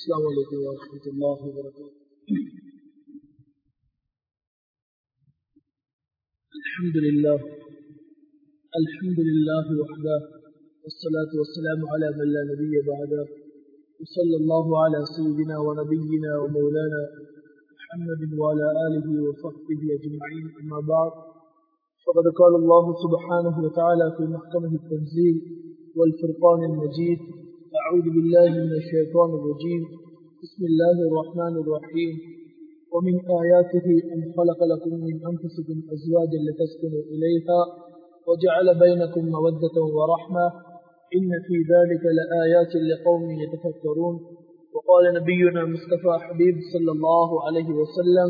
السلام عليكم ورحمة الله وبركاته الحمد لله الحمد لله وحده والصلاة والسلام على من لا نبي بعده وصلى الله على سيدنا ونبينا ومولانا محمد وعلى آله وصحبه أجمعين أما بعد فقد قال الله سبحانه وتعالى في محكمة التنزيل والفرقان المجيد أعوذ بالله من الشيطان الرجيم بسم الله الرحمن الرحيم ومن آياته أن خلق لكم من أنفسكم أزواجا لتسكنوا إليها وجعل بينكم مودة ورحمة إن في ذلك لآيات لقوم يتفكرون وقال نبينا مصطفى حبيب صلى الله عليه وسلم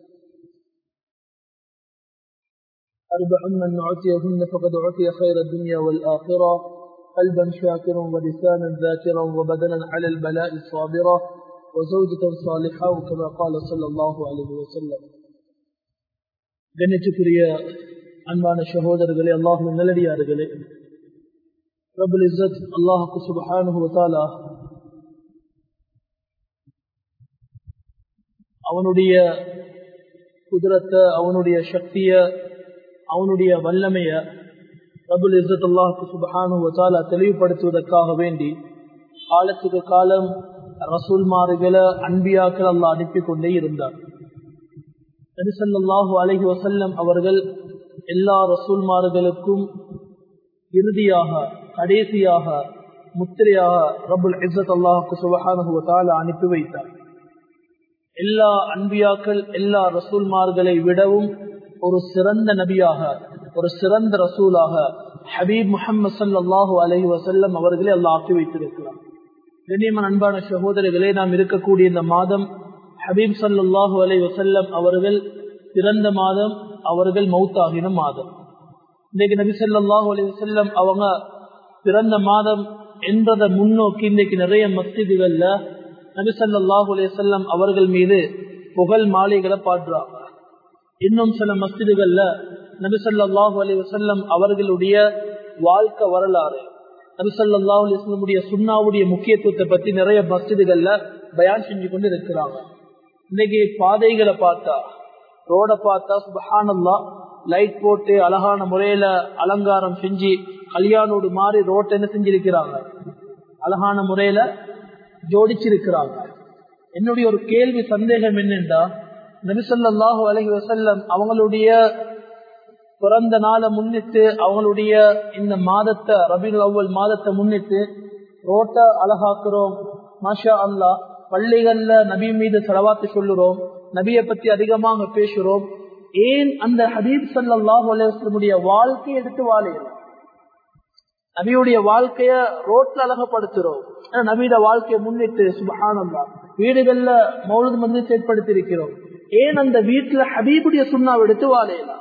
أربع من عتيهن فقد عتي خير الدنيا والآخرة قلبا شاكرا ولسانا ذاكرا وبدنا على البلاء صابرا وزوجة صالحة كما قال صلى الله عليه وسلم கண்ணியத்துக்குரிய அன்பான சகோதரர்களே அல்லாஹுவின் நல்லடியார்களே ரபுல் இஸ்ஸத் அல்லாஹுக்கு சுபஹானுஹு வதஆலா அவனுடைய குதிரத்தை அவனுடைய சக்திய அவனுடைய வல்லமைய ரபுல் இஸ்ஸத் அல்லாஹுக்கு சுபஹானுஹு வதஆலா தெளிவுபடுத்துவதற்காக வேண்டி காலத்துக்கு காலம் ரசூல்மார்களை அன்பியாக்கள் அல்லாஹ் அனுப்பி கொண்டே இருந்தார் நபிசல்லாஹு அலஹி வசல்லம் அவர்கள் எல்லா ரசூல்மார்களுக்கும் இறுதியாக கடைசியாக முத்திரையாக ரபுல் இசத் அல்லாஹுக்கு சுபஹானுவத்தால் அனுப்பி வைத்தார் எல்லா அன்பியாக்கள் எல்லா ரசூல்மார்களை விடவும் ஒரு சிறந்த நபியாக ஒரு சிறந்த ரசூலாக ஹபீப் முகமது சல்லாஹூ அலஹி வசல்லம் அவர்களை அல்லாஹ் ஆக்கி வைத்திருக்கிறார் கண்ணியமன் அன்பான சகோதரர்களே நாம் இருக்கக்கூடிய இந்த மாதம் ஹபீப் சல்லாஹூ அலை வசல்லம் அவர்கள் பிறந்த மாதம் அவர்கள் மௌத்தாகின மாதம் இன்னைக்கு நபி சொல்லாஹூ அலி வசல்லம் அவங்க பிறந்த மாதம் என்றதை முன்னோக்கி இன்னைக்கு நிறைய மஸ்ஜிதுகள்ல நபி சொல்லாஹூ அலி வல்லம் அவர்கள் மீது புகழ் மாலைகளை பாடுறாங்க இன்னும் சில மஸ்ஜிதுகள்ல நபி சொல்லாஹூ அலி வசல்லம் அவர்களுடைய வாழ்க்கை வரலாறு நபிசல்லா அலிஸ்லமுடைய சுண்ணாவுடைய முக்கியத்துவத்தை பத்தி நிறைய மஸ்ஜிதுகள்ல பயான் செஞ்சு கொண்டு இருக்கிறாங்க இன்னைக்கு பாதைகளை பார்த்தா ரோட பார்த்தா சுபஹானல்லா லைட் போட்டு அழகான முறையில அலங்காரம் செஞ்சு கல்யாணோடு மாறி ரோட் என்ன செஞ்சிருக்கிறாங்க அழகான முறையில ஜோடிச்சிருக்கிறாங்க என்னுடைய ஒரு கேள்வி சந்தேகம் என்னென்றா நபிசல்லாஹு அலஹி வசல்லம் அவங்களுடைய பிறந்த நாளை முன்னிட்டு அவங்களுடைய இந்த மாதத்தை ரபீல் அவ்வல் மாதத்தை முன்னிட்டு ரோட்டை அழகாக்குறோம் மாஷா அல்லா பள்ளிகள்ல நபி மீது செலவாத்து சொல்லுறோம் நபியை பத்தி அதிகமாக பேசுறோம் ஏன் அந்த ஹபீப் சல்லாஹூ அலுவலமுடைய வாழ்க்கையை எடுத்து வாழையிறோம் நபியுடைய வாழ்க்கைய ரோட்ல அழகப்படுத்துறோம் நபியோட வாழ்க்கையை முன்னிட்டு சுபஹானல்லா வீடுகள்ல மௌலது மருந்து ஏற்படுத்தி இருக்கிறோம் ஏன் அந்த வீட்டுல ஹபீபுடைய சுண்ணாவை எடுத்து வாழையலாம்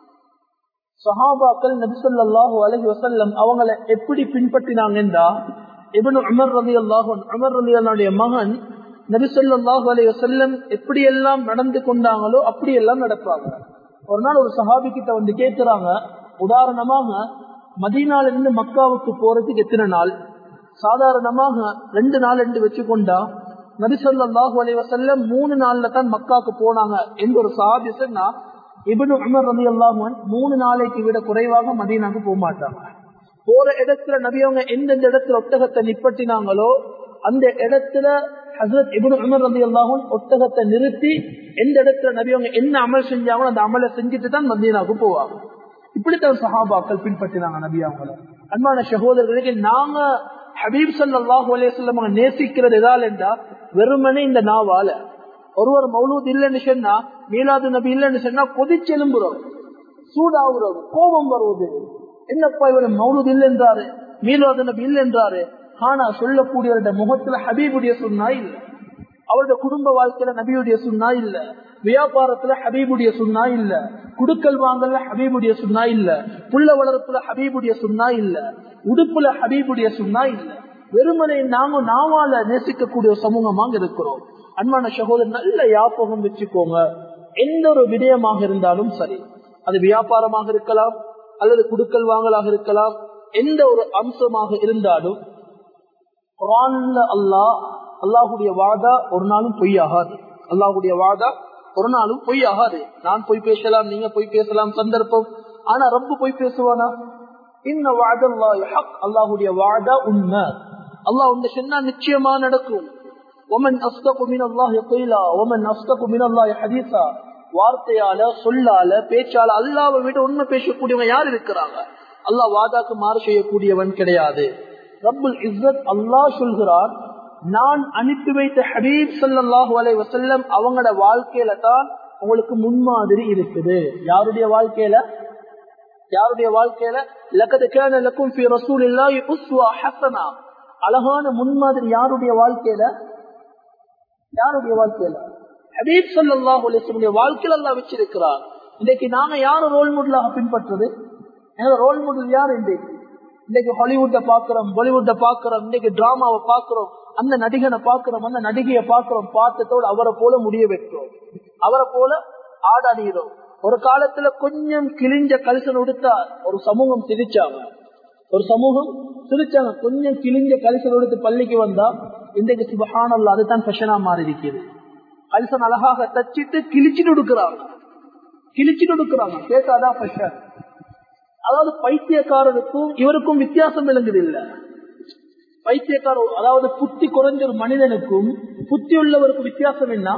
சஹாபாக்கள் நபிசல்லாஹு அலஹி வசல்லம் அவங்களை எப்படி பின்பற்றினாங்கன்றா இவனு அமர் ரலி அல்லாஹு அமர் ரலி அல்லாவுடைய மகன் நபிசல்லாஹு அலி வசல்லம் எப்படி எல்லாம் நடந்து கொண்டாங்களோ அப்படி எல்லாம் நடப்பாங்க ஒரு நாள் ஒரு சஹாபி கிட்ட வந்து கேட்கிறாங்க உதாரணமாக மதீனால இருந்து மக்காவுக்கு போறதுக்கு எத்தனை நாள் சாதாரணமாக ரெண்டு நாள் என்று வச்சுக்கொண்டா நபிசல்லாஹு அலி வசல்லம் மூணு நாள்ல தான் மக்காவுக்கு போனாங்க என்ற ஒரு சஹாபி சொன்னா இபனு உமர் ரவி அல்லாமன் மூணு நாளைக்கு விட குறைவாக மதீனாக்கு போக மாட்டாங்க போற இடத்துல நபியவங்க எந்தெந்த இடத்துல ஒட்டகத்தை நிப்பட்டினாங்களோ அந்த இடத்துல ஹசரத் இபனு உமர் ரவி அல்லாஹன் ஒட்டகத்தை நிறுத்தி எந்த இடத்துல நபியவங்க என்ன அமல் செஞ்சாங்களோ அந்த அமலை செஞ்சுட்டு தான் மதீனாவுக்கு போவாங்க இப்படித்தான் சஹாபாக்கள் பின்பற்றினாங்க நபி அவங்கள அன்பான சகோதரர்களுக்கு நாங்க ஹபீப் சல்லாஹூ அலையம் நேசிக்கிறது எதால் என்றா வெறுமனே இந்த நாவால ஒருவர் மௌலூத் இல்லைன்னு சொன்னா மீலாது நபி இல்லைன்னு சொன்னா கொதிச்செலும்புறோம் சூடாகுறோம் கோபம் வருவது என்னப்பா இவர் மௌலூத் இல்லைன்றாரு மீலாது நபி இல்லைன்றாரு ஆனா சொல்லக்கூடியவருடைய முகத்துல ஹபீபுடைய சுண்ணா இல்ல அவருடைய குடும்ப வாழ்க்கையில நபியுடைய சுண்ணா இல்ல வியாபாரத்துல ஹபீபுடைய சுண்ணா இல்ல குடுக்கல் வாங்கல ஹபீபுடைய சுண்ணா இல்ல புள்ள வளர்ப்புல ஹபீபுடைய சுண்ணா இல்ல உடுப்புல ஹபீபுடைய சுண்ணா இல்ல வெறுமனை நாங்க நாவால நேசிக்கக்கூடிய சமூகமாக இருக்கிறோம் அன்பான சகோதரர் நல்ல யாபகம் வச்சுக்கோங்க எந்த ஒரு விடயமாக இருந்தாலும் சரி அது வியாபாரமாக இருக்கலாம் அல்லது குடுக்கல் வாங்கலாக இருக்கலாம் எந்த ஒரு அம்சமாக இருந்தாலும் குரான்ல அல்லாஹ் அல்லாஹுடைய வாதா ஒரு நாளும் பொய்யாகாது அல்லாஹுடைய வாதா ஒரு நாளும் பொய்யாகாது நான் பொய் பேசலாம் நீங்க பொய் பேசலாம் சந்தர்ப்பம் ஆனா ரப்பு பொய் பேசுவானா இன்ன வாதல்லாஹி ஹக் அல்லாஹுடைய வாதா உண்மை அல்லாஹ் ஒன்று சொன்னா நிச்சயமா நடக்கும் ஒமன் அஸ்தகு மின் அல்லாஹ் கீலா ஒமன் அஸ்தகு மின் அல்லாஹ் ஹதீஸா வார்த்தையால சொல்லால பேச்சால அல்லாவை விட உண்மை பேசக்கூடியவங்க யார் இருக்கிறாங்க அல்லாஹ் வாதாக்கு மாறு செய்யக்கூடியவன் கிடையாது ரப்புல் இஸ்ஸத் அல்லாஹ் சொல்கிறான் நான் அனுப்பி வைத்த ஹபீப் சல்லாஹூ அலை வசல்லம் அவங்களோட வாழ்க்கையில தான் உங்களுக்கு முன்மாதிரி இருக்குது யாருடைய வாழ்க்கையில யாருடைய வாழ்க்கையில லக்கது கேன லக்கும் ஃபி ரசூலில்லாஹி உஸ்வா ஹஸனா அழகான முன்மாதிரி யாருடைய வாழ்க்கையில யாருடைய வாழ்க்கையில ஹபீப் சல்லாஹூ அலிஸ்லமுடைய வாழ்க்கையில எல்லாம் வச்சிருக்கிறார் இன்னைக்கு நாங்க யார ரோல் மாடலாக பின்பற்றுறது ரோல் மாடல் யார் இன்றைக்கு இன்னைக்கு ஹாலிவுட்ட பாக்குறோம் பாலிவுட்ட பாக்குறோம் இன்னைக்கு டிராமாவை பாக்குறோம் அந்த நடிகனை பாக்குறோம் அந்த நடிகையை பாக்குறோம் பார்த்ததோடு அவரை போல முடிய வைக்கிறோம் அவரை போல ஆடாடுகிறோம் ஒரு காலத்துல கொஞ்சம் கிழிஞ்ச கலிசன் உடுத்தா ஒரு சமூகம் சிரிச்சாங்க ஒரு சமூகம் சிரிச்சாங்க கொஞ்சம் கிழிஞ்ச கலிசன் உடுத்து பள்ளிக்கு வந்தா இன்றைக்கு சுபஹானல்ல அதுதான் ஃபெஷனா மாறி இருக்கிறது கலிசன் அழகாக தச்சிட்டு கிழிச்சிட்டு கொடுக்குறாங்க கிழிச்சிட்டு கொடுக்குறாங்க கேட்டாதான் ஃபெஷன் அதாவது பைத்தியக்காரருக்கும் இவருக்கும் வித்தியாசம் விளங்குது இல்ல பைத்தியக்காரர் அதாவது புத்தி குறைஞ்ச ஒரு மனிதனுக்கும் புத்தி உள்ளவருக்கும் வித்தியாசம் என்ன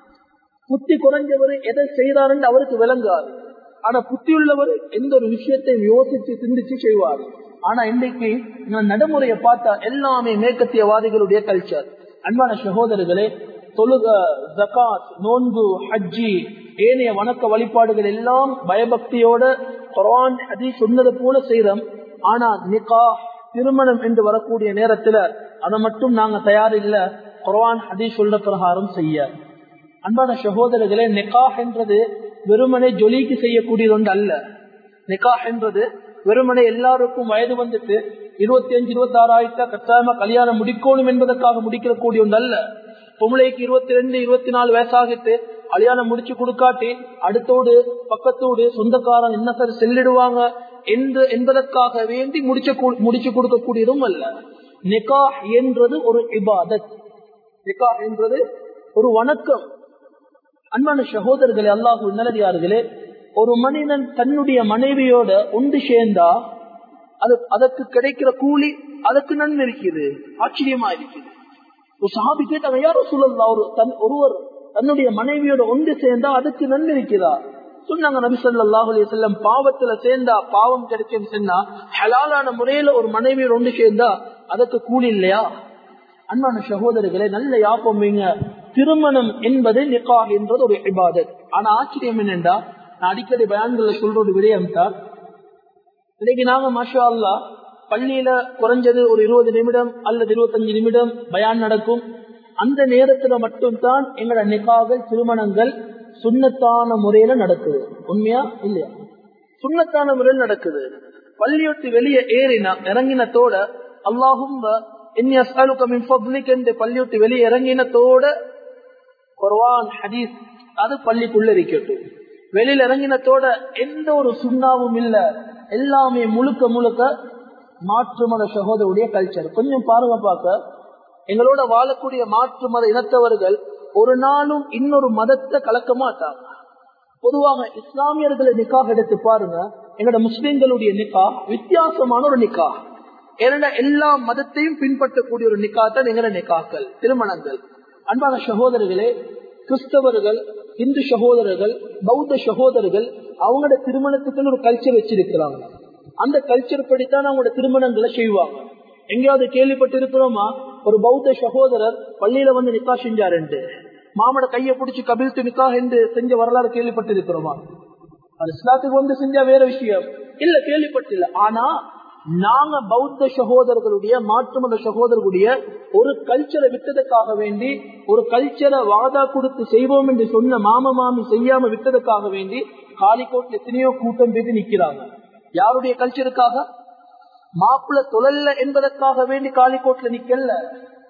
புத்தி குறைஞ்சவர் எதை செய்யறாருன்னு அவருக்கு விளங்காது ஆனா புத்தி உள்ளவர் எந்த ஒரு விஷயத்தையும் யோசிச்சு சிந்திச்சு செய்வார் ஆனா இன்னைக்கு நடைமுறையை பார்த்தா எல்லாமே மேற்கத்தியவாதிகளுடைய கல்ச்சர் அன்பான சகோதரர்களே தொழுக ஜகாத் நோன்பு ஹஜ்ஜி ஏனைய வணக்க வழிபாடுகள் எல்லாம் பயபக்தியோட குரான் அதி சொன்னது போல செய்யறோம் ஆனா நிகா திருமணம் என்று வரக்கூடிய நேரத்துல அதை மட்டும் நாங்க தயார் இல்ல குரான் அதி சொல்ற பிரகாரம் செய்ய அன்பான சகோதரர்களே நிகாஹ் என்றது வெறுமனை ஜொலிக்கு செய்யக்கூடியது ஒன்று அல்ல நிகாஹ் என்றது வெறுமனை எல்லாருக்கும் வயது வந்துட்டு இருபத்தி அஞ்சு இருபத்தி ஆறு ஆயிரத்தா கட்டாயமா கல்யாணம் முடிக்கணும் என்பதற்காக முடிக்கிற கூடிய ஒன்று அல்ல பொம்பளைக்கு இருபத்தி ரெண்டு இருபத்தி நாலு வயசாகிட்டு கல்யாணம் முடிச்சு கொடுக்காட்டி அடுத்தோடு பக்கத்தோடு சொந்தக்காரன் என்ன சார் செல்லிடுவாங்க என்று என்பதற்காக வேண்டி முடிச்ச முடிச்சு கொடுக்கக்கூடியதும் அல்ல நிகா என்றது ஒரு இபாதத் நிகா என்றது ஒரு வணக்கம் அன்பான சகோதரர்களே அல்லாஹு நல்லடியார்களே ஒரு மனிதன் தன்னுடைய மனைவியோட ஒன்று சேர்ந்தா அது அதற்கு கிடைக்கிற கூலி அதற்கு நன்மை இருக்குது ஆச்சரியமா இருக்குது ஒரு சாபி கேட்டாங்க யாரோ சொல்லலாம் ஒரு தன் ஒருவர் தன்னுடைய மனைவியோட ஒன்று சேர்ந்தா அதுக்கு நன்மை இருக்கிறதா சொன்னாங்க நபி சொல்லாஹு அலி செல்லம் பாவத்துல சேர்ந்தா பாவம் கிடைக்கும் சொன்னா ஹலாலான முறையில ஒரு மனைவியோட ஒன்று சேர்ந்தா அதற்கு கூலி இல்லையா அன்பான சகோதரர்களே நல்ல யாப்பம் வைங்க திருமணம் என்பது நிக்கா என்றது ஒரு இபாதத் ஆனா ஆச்சரியம் என்னென்றா நான் அடிக்கடி பயான்களை சொல்ற ஒரு விடயம் தான் இன்னைக்கு நாங்க மாஷா அல்லா பள்ளியில குறைஞ்சது ஒரு இருபது நிமிடம் அல்லது இருபத்தஞ்சு நிமிடம் பயான் நடக்கும் அந்த நேரத்துல மட்டும்தான் எங்களோட நிகாகள் திருமணங்கள் சுண்ணத்தான முறையில நடக்குது உண்மையா இல்லையா சுண்ணத்தான முறையில் நடக்குது பள்ளியொட்டி வெளியே ஏறினா இறங்கினத்தோட அல்லாஹும் என்று பள்ளியொட்டி வெளியே இறங்கினத்தோட குர்வான் ஹதீஸ் அது பள்ளிக்குள்ள இருக்கட்டும் வெளியில இறங்கினத்தோட எந்த ஒரு சுண்ணாவும் இல்ல எல்லாமே முழுக்க முழுக்க மாற்று மத சகோதரருடைய கல்ச்சர் கொஞ்சம் பாருங்க பார்க்க எங்களோட வாழக்கூடிய மாற்று மத இனத்தவர்கள் ஒரு நாளும் இன்னொரு மதத்தை கலக்க மாட்டாங்க பொதுவாக இஸ்லாமியர்களை நிக்காக எடுத்து பாருங்க எங்களோட முஸ்லிம்களுடைய நிக்கா வித்தியாசமான ஒரு நிக்கா ஏன்னா எல்லா மதத்தையும் பின்பற்றக்கூடிய ஒரு நிக்கா தான் எங்களோட நிக்காக்கள் திருமணங்கள் அன்பான சகோதரர்களே கிறிஸ்தவர்கள் இந்து சகோதரர்கள் பௌத்த சகோதரர்கள் அவங்களோட திருமணத்துக்கு ஒரு கல்ச்சர் வச்சிருக்கிறாங்க அந்த கல்ச்சர் படித்தான் அவங்களோட திருமணங்களை செய்வாங்க எங்கேயாவது கேள்விப்பட்டு இருக்கிறோமா ஒரு பௌத்த சகோதரர் பள்ளியில வந்து நிக்கா செஞ்சாருண்டு மாமட கையை பிடிச்சி கபில்த்து நிக்கா என்று செஞ்ச வரலாறு கேள்விப்பட்டு இருக்கிறோமா அது இஸ்லாத்துக்கு வந்து செஞ்சா வேற விஷயம் இல்ல கேள்விப்பட்டில்ல ஆனா நாங்க பௌத்த சகோதரர்களுடைய மாற்று மத சகோதரர்களுடைய ஒரு கல்ச்சரை விட்டதுக்காக வேண்டி ஒரு கல்ச்சரை வாதா கொடுத்து செய்வோம் என்று சொன்ன மாம மாமி செய்யாம விட்டதுக்காக வேண்டி காலிக்கோட்ல எத்தனையோ கூட்டம் பேசி நிக்கிறாங்க யாருடைய கல்ச்சருக்காக மாப்பிள்ள தொழல்ல என்பதற்காக வேண்டி காலிக்கோட்ல நிக்கல்ல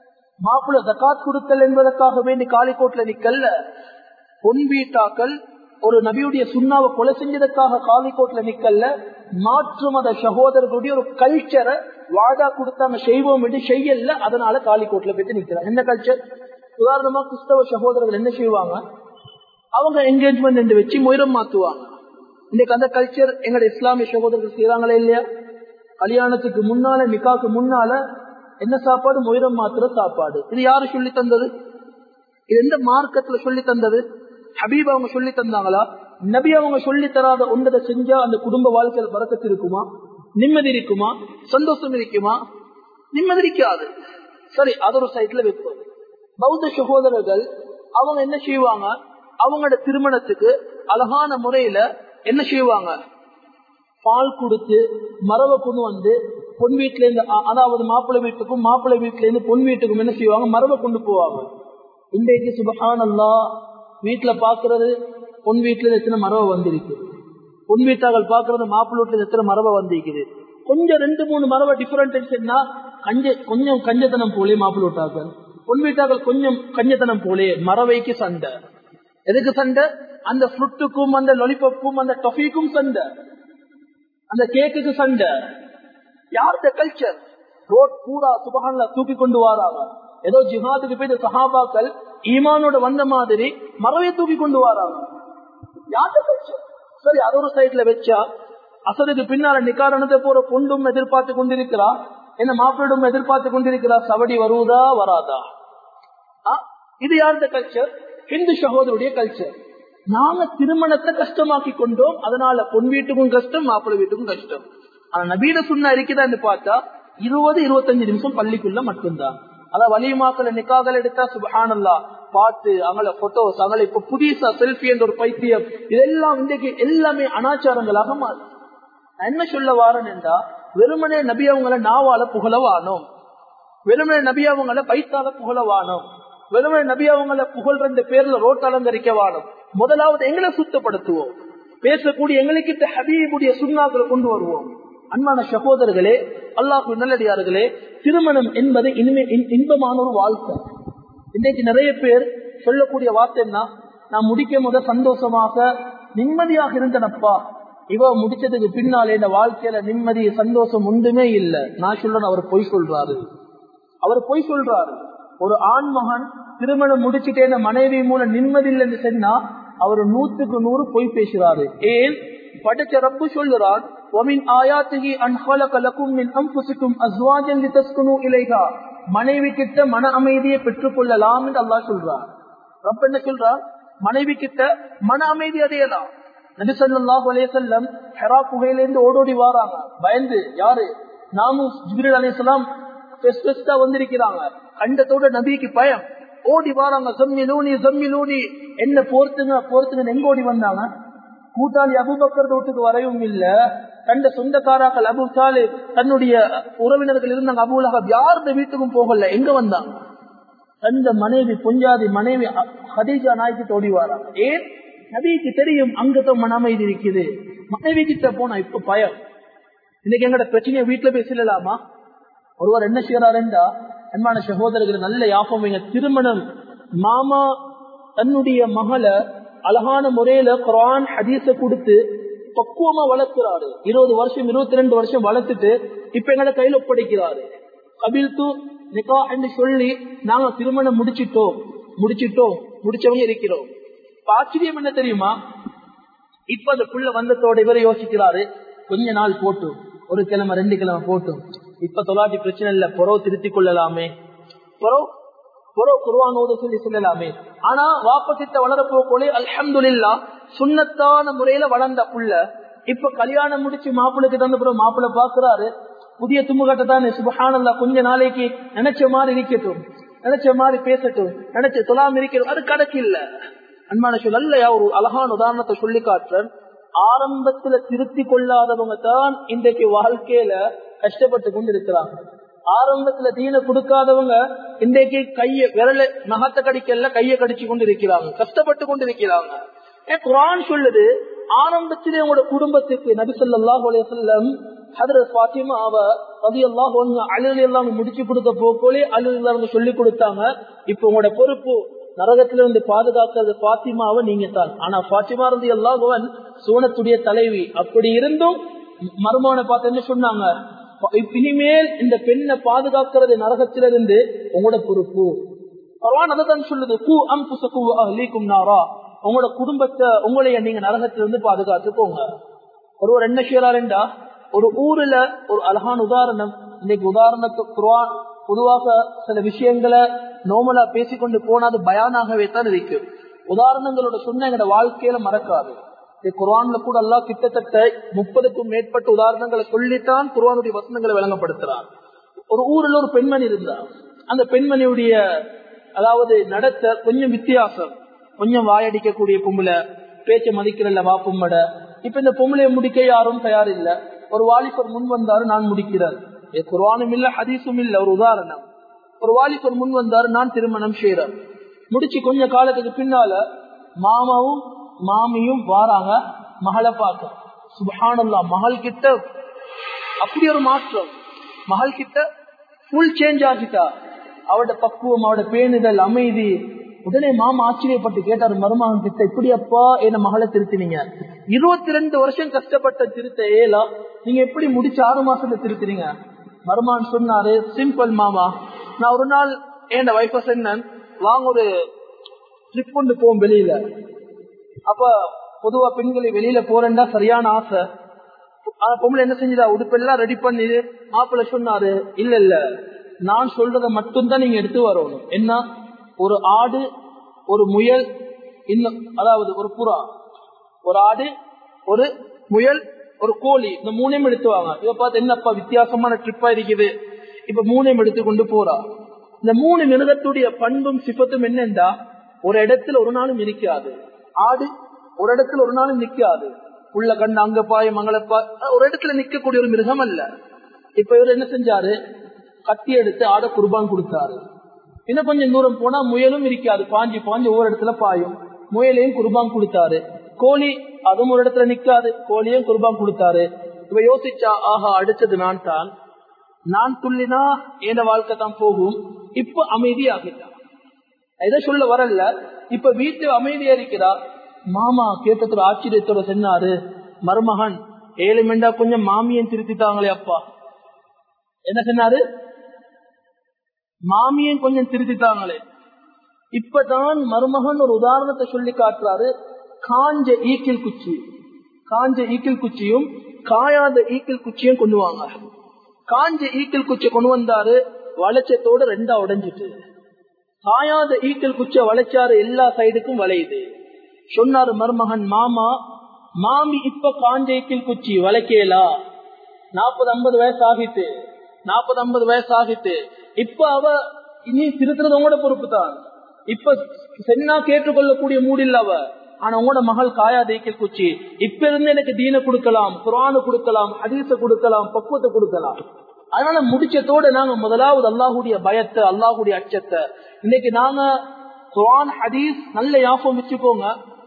மாப்பிள்ள ஜக்காத் கொடுத்தல் என்பதற்காக வேண்டி காலிக்கோட்ல நிக்கல்ல பொன் வீட்டாக்கள் ஒரு நபியுடைய சுண்ணாவை கொலை செஞ்சதுக்காக காலிக்கோட்ல நிக்கல மாற்று மத சகோதரர்களுடைய ஒரு கல்ச்சரை வாடா கொடுத்தாங்க செய்வோம் என்று செய்யல அதனால காலிக்கோட்ல போயிட்டு நிக்கிறாங்க என்ன கல்ச்சர் உதாரணமா கிறிஸ்தவ சகோதரர்கள் என்ன செய்வாங்க அவங்க என்கேஜ்மெண்ட் வச்சு முயரம் மாத்துவாங்க இன்னைக்கு அந்த கல்ச்சர் எங்களோட இஸ்லாமிய சகோதரர்கள் செய்யறாங்களே இல்லையா கல்யாணத்துக்கு முன்னால நிக்காக்கு முன்னால என்ன சாப்பாடு முயரம் மாத்துற சாப்பாடு இது யாரு சொல்லி தந்தது இது எந்த மார்க்கத்துல சொல்லி தந்தது ஹபீப் அவங்க சொல்லி தந்தாங்களா நபி அவங்க சொல்லி தராத ஒன்றதை செஞ்சா அந்த குடும்ப வாழ்க்கையில் பறக்கத்து இருக்குமா நிம்மதி இருக்குமா சந்தோஷம் இருக்குமா நிம்மதி இருக்காது சரி அது ஒரு சைட்ல வைப்போம் பௌத்த சகோதரர்கள் அவங்க என்ன செய்வாங்க அவங்களோட திருமணத்துக்கு அழகான முறையில என்ன செய்வாங்க பால் கொடுத்து மரவை கொண்டு வந்து பொன் வீட்டுல இருந்து அதாவது மாப்பிள்ளை வீட்டுக்கும் மாப்பிள்ளை வீட்டுல இருந்து பொன் வீட்டுக்கும் என்ன செய்வாங்க மரவை கொண்டு போவாங்க இன்றைக்கு சுபஹான் அல்லா வீட்டுல பாக்குறது பொன் வீட்டுல எத்தனை மரவை வந்திருக்கு பொன் வீட்டார்கள் பாக்குறது மாப்பிள்ளை வீட்டுல எத்தனை மரவை வந்திருக்குது கொஞ்சம் ரெண்டு மூணு மரவை டிஃபரெண்ட் கஞ்ச கொஞ்சம் கஞ்சத்தனம் போலே மாப்பிள்ளை வீட்டார்கள் பொன் வீட்டார்கள் கொஞ்சம் கஞ்சத்தனம் போலே மரவைக்கு சண்டை எதுக்கு சண்டை அந்த ஃப்ரூட்டுக்கும் அந்த லொலிபப்பும் அந்த டொஃபிக்கும் சண்டை அந்த கேக்குக்கு சண்டை யார்த கல்ச்சர் ரோட் பூரா சுபகான்ல தூக்கி கொண்டு வராங்க ஏதோ ஜிஹாதுக்கு போய் சஹாபாக்கள் ஈமானோட வந்த மாதிரி மரவை தூக்கி கொண்டு வராங்க யார்த கல்ச்சர் சரி அது ஒரு சைட்ல வச்சா அசதுக்கு பின்னால நிக்காரணத்தை போற பொண்டும் எதிர்பார்த்து கொண்டிருக்கிறா என்ன மாப்பிள்ளும் எதிர்பார்த்து கொண்டிருக்கிறா சவடி வருவதா வராதா இது யார்த கல்ச்சர் ஹிந்து சகோதரருடைய கல்ச்சர் நாங்க திருமணத்தை கஷ்டமாக்கி கொண்டோம் அதனால பொன் வீட்டுக்கும் கஷ்டம் மாப்பிள்ளை வீட்டுக்கும் கஷ்டம் ஆனா நபீன சுண்ணா இருக்குதான்னு பார்த்தா இருபது இருபத்தஞ்சு நிமிஷம் பள்ளிக்குள்ள மட்டும்தான் அதான் வலிமாக்களை நிக்காக்கள் எடுத்தா சுபஹானல்லா பாட்டு அவங்கள போட்டோஸ் அவங்கள இப்ப புதுசா செல்ஃபி என்ற ஒரு பைத்தியம் இதெல்லாம் இன்றைக்கு எல்லாமே அனாச்சாரங்களாக மாறி நான் என்ன சொல்ல வாரன் என்றா வெறுமனே நபி அவங்கள நாவால புகழவானோம் வெறுமனே நபி அவங்கள பைத்தால புகழவானோம் வெறுமனே நபி அவங்கள புகழ் ரெண்டு பேர்ல ரோட் அலங்கரிக்க வாணும் முதலாவது எங்களை சுத்தப்படுத்துவோம் பேசக்கூடிய எங்களுக்கு ஹபீபுடைய சுண்ணாக்களை கொண்டு வருவோம் அன்பான சகோதரர்களே அல்லாஹு நல்லடியார்களே திருமணம் என்பது இனிமே இன்பமான ஒரு வாழ்க்கை இன்னைக்கு நிறைய பேர் சொல்லக்கூடிய வார்த்தை என்ன நான் முடிக்கும் போத சந்தோஷமாக நிம்மதியாக இருந்தனப்பா இவ முடிச்சதுக்கு பின்னாலே இந்த வாழ்க்கையில நிம்மதி சந்தோஷம் ஒன்றுமே இல்லை நான் சொல்றேன் அவர் பொய் சொல்றாரு அவர் பொய் சொல்றாரு ஒரு ஆண் மகன் திருமணம் முடிச்சுட்டே மனைவி மூலம் நிம்மதி இல்லைன்னு சொன்னா அவர் நூத்துக்கு நூறு பொய் பேசுறாரு ஏன் படைச்ச ரப்பு சொல்லுறான் وَمِنْ آيَاتِهِ أَنْ خَلَقَ لَكُم مِّنْ أَنفُسِكُمْ أَزْوَاجًا لِتَسْكُنُوا إِلَيْهَا மனைவி கிட்ட மன அமைதியை பெற்றுக் கொள்ளலாம் என்று அல்லாஹ் சொல்றார் ரப்ப என்ன சொல்றார் மனைவி கிட்ட மன அமைதி அடையலாம் நபி ஸல்லல்லாஹு அலைஹி வஸல்லம் ஹெரா குகையிலிருந்து ஓடோடி வாராங்க பயந்து யாரு நாமும் ஜிப்ரீல் அலைஹிஸ்ஸலாம் ஃபெஸ்ட் ஃபெஸ்டா வந்திருக்கிறாங்க கண்டத்தோட நபிக்கு பயம் ஓடி வாராங்க ஜம்மிலூனி ஜம்மிலூனி என்ன போர்த்துங்க போர்த்துங்க எங்க ஓடி வந்தாங்க கூட்டாளி அபுபக்கர் வீட்டுக்கு வரையும் இல்ல கண்ட சொந்தக்காராக்கள் அபு சாலி தன்னுடைய உறவினர்கள் இருந்தாங்க அபுலகப் யாருடைய வீட்டுக்கும் போகல எங்க வந்தாங்க தந்த மனைவி பொஞ்சாதி மனைவி ஹதீஜா நாய்க்கு தோடி வராங்க ஏன் நபிக்கு தெரியும் அங்கதான் மன அமைதி இருக்குது மனைவி கிட்ட போனா இப்ப பயம் இன்னைக்கு எங்கட பிரச்சனையை வீட்டுல போய் சொல்லலாமா ஒருவர் என்ன செய்யறாருண்டா அன்பான சகோதரர்கள் நல்ல யாபம் வைங்க திருமணம் மாமா தன்னுடைய மகளை அழகான முறையில குரான் ஹதீஸ கொடுத்து பக்குவமா வளர்க்கிறாரு இருபது வருஷம் இருபத்தி ரெண்டு வருஷம் வளர்த்துட்டு இப்ப எங்களை கையில ஒப்படைக்கிறாரு கபில் தூ நிக்கா என்று சொல்லி நாங்க திருமணம் முடிச்சிட்டோம் முடிச்சிட்டோம் முடிச்சவங்க இருக்கிறோம் ஆச்சரியம் என்ன தெரியுமா இப்ப அந்த புள்ள வந்ததோட இவரை யோசிக்கிறாரு கொஞ்ச நாள் போட்டும் ஒரு கிழமை ரெண்டு கிழமை போட்டும் இப்ப தொலாட்டி பிரச்சனை இல்ல புறவு திருத்திக் கொள்ளலாமே புறவு புறவு குருவானோத சொல்லி சொல்லலாமே ஆனா வாப்பத்திட்ட வளரப்போ போலே அல்ஹம்துல்லா சுண்ணத்தான முறையில வளர்ந்த புள்ள இப்ப கல்யாணம் முடிச்சு மாப்பிள்ளைக்கு தந்த பிறகு மாப்பிள்ளை பாக்குறாரு புதிய தும்புகட்டை தானே சுபஹானல்லா கொஞ்ச நாளைக்கு நினைச்ச மாதிரி இருக்கட்டும் நினைச்ச மாதிரி பேசட்டும் நினைச்ச தொலாம் இருக்கட்டும் அது கணக்கு இல்ல அன்பான சொல் அல்லையா ஒரு அழகான உதாரணத்தை சொல்லி காட்டுறேன் ஆரம்பத்துல திருத்தி கொள்ளாதவங்க தான் இன்றைக்கு வாழ்க்கையில கஷ்டப்பட்டு கொண்டு இருக்கிறாங்க ஆரம்பத்துல தீன கொடுக்காதவங்க இன்றைக்கு கைய விரல நகத்தை கடிக்கல கைய கடிச்சு கொண்டு இருக்கிறாங்க கஷ்டப்பட்டு கொண்டு இருக்கிறாங்க ஏன் குரான் சொல்லுது ஆரம்பத்திலே உங்களோட குடும்பத்துக்கு நபிசல்லாஹ் அலையம் ஹதரத் பாத்திமா அவ ரதி அல்லாஹ் அழுது எல்லாம் முடிச்சு கொடுத்த போக்கோலே அழுது அவங்க சொல்லி கொடுத்தாங்க இப்ப உங்களோட பொறுப்பு நரகத்திலிருந்து பாதுகாக்கிறது பாத்திமாவை நீங்க தான் ஆனா பாத்திமா இருந்து எல்லாகவன் சூனத்துடைய தலைவி அப்படி இருந்தும் மருமகனை பார்த்து என்ன சொன்னாங்க இனிமேல் இந்த பெண்ணை பாதுகாக்கிறது நரகத்திலிருந்து உங்களோட பொறுப்பு பரவான் அதான் சொல்லுது கூ அம் புசகு அஹ்லீக்கும் நாரா உங்களோட குடும்பத்தை உங்களைய நீங்க நரகத்திலிருந்து பாதுகாத்துக்கோங்க ஒருவர் என்ன செய்யறாருண்டா ஒரு ஊர்ல ஒரு அழகான உதாரணம் இன்னைக்கு உதாரணத்துக்கு குர்ஆன் பொதுவாக சில விஷயங்களை நோமலா பேசிக்கொண்டு போனா அது பயானாகவே தான் இருக்கும் உதாரணங்களோட சொன்ன எங்களோட வாழ்க்கையில மறக்காது குர்ஆன்ல கூட எல்லாம் கிட்டத்தட்ட முப்பதுக்கும் மேற்பட்ட உதாரணங்களை சொல்லித்தான் குர்ஆனுடைய வசனங்களை விளங்கப்படுத்துறார் ஒரு ஊர்ல ஒரு பெண்மணி இருந்தார் அந்த பெண்மணியுடைய அதாவது நடத்த கொஞ்சம் வித்தியாசம் கொஞ்சம் வாயடிக்கக்கூடிய பொம்பளை பேச்ச மதிக்கிறல்ல வா பொம்மட இப்ப இந்த பொம்பளைய முடிக்க யாரும் தயார் இல்ல ஒரு வாலிபர் முன் வந்தாரு நான் முடிக்கிறேன் குர்வானும் இல்ல ஹதீஸும் இல்ல ஒரு உதாரணம் ஒரு வாலிபர் முன் வந்தாரு நான் திருமணம் செய்யறேன் முடிச்சு கொஞ்ச காலத்துக்கு பின்னால மாமாவும் மாமியும் வாராங்க மகளை பார்க்க சுபஹானல்லா மகள் கிட்ட அப்படி ஒரு மாற்றம் மகள் கிட்ட ஃபுல் சேஞ்ச் ஆகிட்டா அவட பக்குவம் அவட பேணுதல் அமைதி உடனே மாமா ஆச்சரியப்பட்டு கேட்டார் மருமகன் கிட்ட இப்படி அப்பா என்ன மகளை திருத்தினீங்க இருபத்தி ரெண்டு வருஷம் கஷ்டப்பட்ட திருத்த ஏலா நீங்க எப்படி முடிச்சு ஆறு மாசத்துல திருத்தினீங்க மருமான் சொன்னாரு சிம்பிள் மாமா நான் ஒரு நாள் என் வைஃப சொன்னேன் வாங்க ஒரு ட்ரிப் கொண்டு போவோம் வெளியில அப்ப பொதுவா பெண்களை வெளியில போறேன்னா சரியான ஆசை ஆனா பொம்பளை என்ன செஞ்சதா உடுப்பெல்லாம் ரெடி பண்ணி மாப்பிள்ள சொன்னாரு இல்ல இல்ல நான் சொல்றத மட்டும்தான் நீங்க எடுத்து வரணும் என்ன ஒரு ஆடு ஒரு முயல் இன்னும் அதாவது ஒரு புறா ஒரு ஆடு ஒரு முயல் ஒரு கோழி இந்த மூணையும் எடுத்து வாங்க இத பார்த்து என்னப்பா வித்தியாசமான ட்ரிப்பா இருக்குது இப்ப மூணையும் எடுத்து கொண்டு போறா இந்த மூணு மிருகத்துடைய பண்பும் சிப்பத்தும் என்னண்டா ஒரு இடத்துல ஒரு நாளும் நிற்காது ஆடு ஒரு இடத்துல ஒரு நாளும் நிக்காது உள்ள கண்ணு அங்க பாய் மங்களப்பா ஒரு இடத்துல நிக்கக்கூடிய ஒரு மிருகம் அல்ல இப்ப இவர் என்ன செஞ்சாரு கத்தி எடுத்து ஆட குர்பான் கொடுத்தாரு இன்னும் கொஞ்சம் தூரம் போனா முயலும் இருக்காது பாஞ்சு பாஞ்சு ஒவ்வொரு இடத்துல பாயும் முயலையும் குர்பான் கொடுத்தாரு கோழி அதுவும் ஒரு இடத்துல நிக்காது கோழியும் குர்பான் கொடுத்தாரு இவ யோசிச்சா ஆஹா அடிச்சது நான் தான் நான் துள்ளினா என் வாழ்க்கை தான் போகும் இப்ப அமைதியாகிட்டான் இதை சொல்ல வரல இப்ப வீட்டு அமைதியா இருக்கிறா மாமா கேட்டதுல ஆச்சரியத்தோட சொன்னாரு மருமகன் ஏழு மெண்டா கொஞ்சம் மாமியன் திருத்திட்டாங்களே அப்பா என்ன சொன்னாரு மாமியன் கொஞ்சம் திருத்திட்டாங்களே இப்பதான் மருமகன் ஒரு உதாரணத்தை சொல்லி காட்டுறாரு காஞ்ச ஈக்கில் குச்சி காஞ்ச ஈக்கில் குச்சியும் காயாத ஈக்கில் குச்சியும் கொண்டு வாங்க காஞ்ச ஈக்கில் குச்சி கொண்டு வந்தாரு வளைச்சத்தோட ரெண்டா உடைஞ்சிட்டு காயாத ஈக்கில் குச்ச வளைச்சாரு எல்லா சைடுக்கும் வளையுது சொன்னாரு மருமகன் மாமா மாமி இப்ப காஞ்ச ஈக்கில் குச்சி வளைக்கலா நாற்பது ஐம்பது வயசு ஆகிட்டு நாற்பது ஐம்பது வயசு ஆகிட்டு இப்ப அவ இனி திருத்துறது உங்களோட பொறுப்பு தான் இப்ப சென்னா கேட்டுக்கொள்ளக்கூடிய மூடில்ல அவ ஆனா உங்களோட மகள் காயா தேய்க்கல் குச்சி இப்ப இருந்து எனக்கு தீன கொடுக்கலாம் குரானு கொடுக்கலாம் ஹதீச கொடுக்கலாம் பக்குவத்தை கொடுக்கலாம் அதனால முடிச்சத்தோட நாங்க முதலாவது அல்லாஹுடைய பயத்தை அல்லாஹுடைய அச்சத்தை இன்னைக்கு நாங்க குரான் ஹதீஸ் நல்ல யாபம் வச்சுக்கோங்க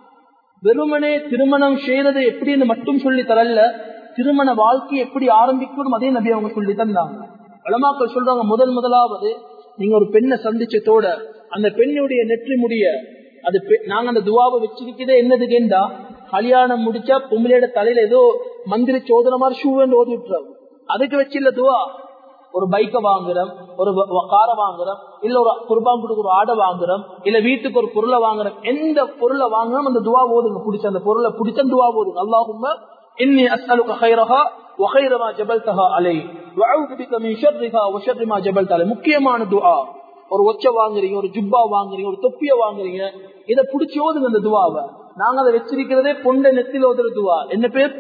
வெறுமனே திருமணம் செய்யறது எப்படின்னு மட்டும் சொல்லி தரல திருமண வாழ்க்கை எப்படி ஆரம்பிக்கணும் அதே நபி அவங்க சொல்லி தந்தாங்க வளமாக்கள் சொல்றாங்க முதல் முதலாவது நீங்க ஒரு பெண்ணை சந்திச்சதோட அந்த பெண்ணுடைய நெற்றி முடிய அது நாங்க அந்த துவாவை வச்சிருக்கிறதே என்னதுக்குண்டா கல்யாணம் முடிச்சா பொம்பளையோட தலையில ஏதோ மந்திரி சோதனை மாதிரி ஷூ ஓதி விட்டுறோம் அதுக்கு வச்சு இல்ல துவா ஒரு பைக்கை வாங்குறோம் ஒரு காரை வாங்குறோம் இல்ல ஒரு குர்பான் கொடுக்க ஒரு ஆடை வாங்குறோம் இல்ல வீட்டுக்கு ஒரு பொருளை வாங்குறோம் எந்த பொருளை வாங்குறோம் அந்த துவா ஓதுங்க பிடிச்ச அந்த பொருளை பிடிச்ச துவா ஓதுங்க அல்லாஹும் இன்னி அஸ்அலுக கைரஹா وخير ما جبلتها عليه واعوذ بك من شرها وشر ما جبلت عليه முக்கியமான துஆ ஒரு ஒச்ச வாங்குறீங்க ஒரு ஜுப்பா வாங்குறீங்க ஒரு தொப்பிய வாங்குறீங்க இத புடிச்சு ஓதுங்க அந்த துவாவை நாங்க அதை வச்சிருக்கிறதே பொண்டை நெத்தில ஓதுற துவா என்ன பேர்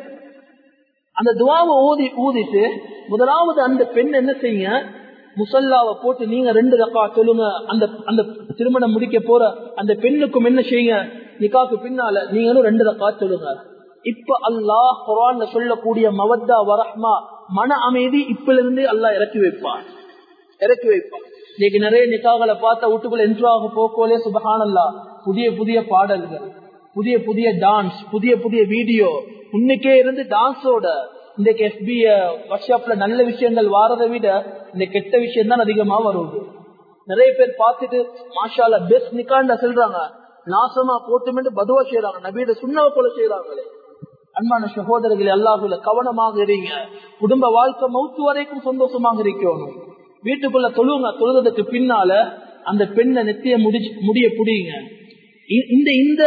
அந்த துவாவை ஊதி ஊதிட்டு முதலாவது அந்த பெண் என்ன செய்யுங்க முசல்லாவை போட்டு நீங்க ரெண்டு ரக்கா சொல்லுங்க அந்த அந்த திருமணம் முடிக்க போற அந்த பெண்ணுக்கும் என்ன செய்யுங்க நிக்காக்கு பின்னால நீங்களும் ரெண்டு ரக்கா சொல்லுங்க இப்ப அல்லாஹ் குரான்ல சொல்லக்கூடிய மவத்தா வரஹ்மா மன அமைதி இப்பல இருந்து அல்லாஹ் இறக்கி வைப்பான் இறக்கி வைப்பான் இன்னைக்கு நிறைய நிக்காகளை பார்த்தா வீட்டுக்குள்ள என்ட்ராக போக்கோலே சுபஹானல்லா புதிய புதிய பாடல்கள் புதிய புதிய டான்ஸ் புதிய புதிய வீடியோ இன்னைக்கே இருந்து டான்ஸோட இன்றைக்கு எஃபி வாட்ஸ்அப்ல நல்ல விஷயங்கள் வாரதை விட இந்த கெட்ட விஷயம் தான் அதிகமா வருது நிறைய பேர் பார்த்துட்டு மாஷால பெஸ்ட் நிக்காண்ட சொல்றாங்க நாசமா போட்டுமென்று பதுவா செய்யறாங்க நபீட சுண்ணாவை போல செய்யறாங்களே அன்பான சகோதரர்களே அல்லாஹுல கவனமாக இருங்க குடும்ப வாழ்க்கை மௌத்து வரைக்கும் சந்தோஷமாக இருக்கணும் வீட்டுக்குள்ள தொழுவுங்க தொழுதுக்கு பின்னால அந்த பெண்ணை நெத்திய முடிச்சு முடிய புடிங்க இந்த இந்த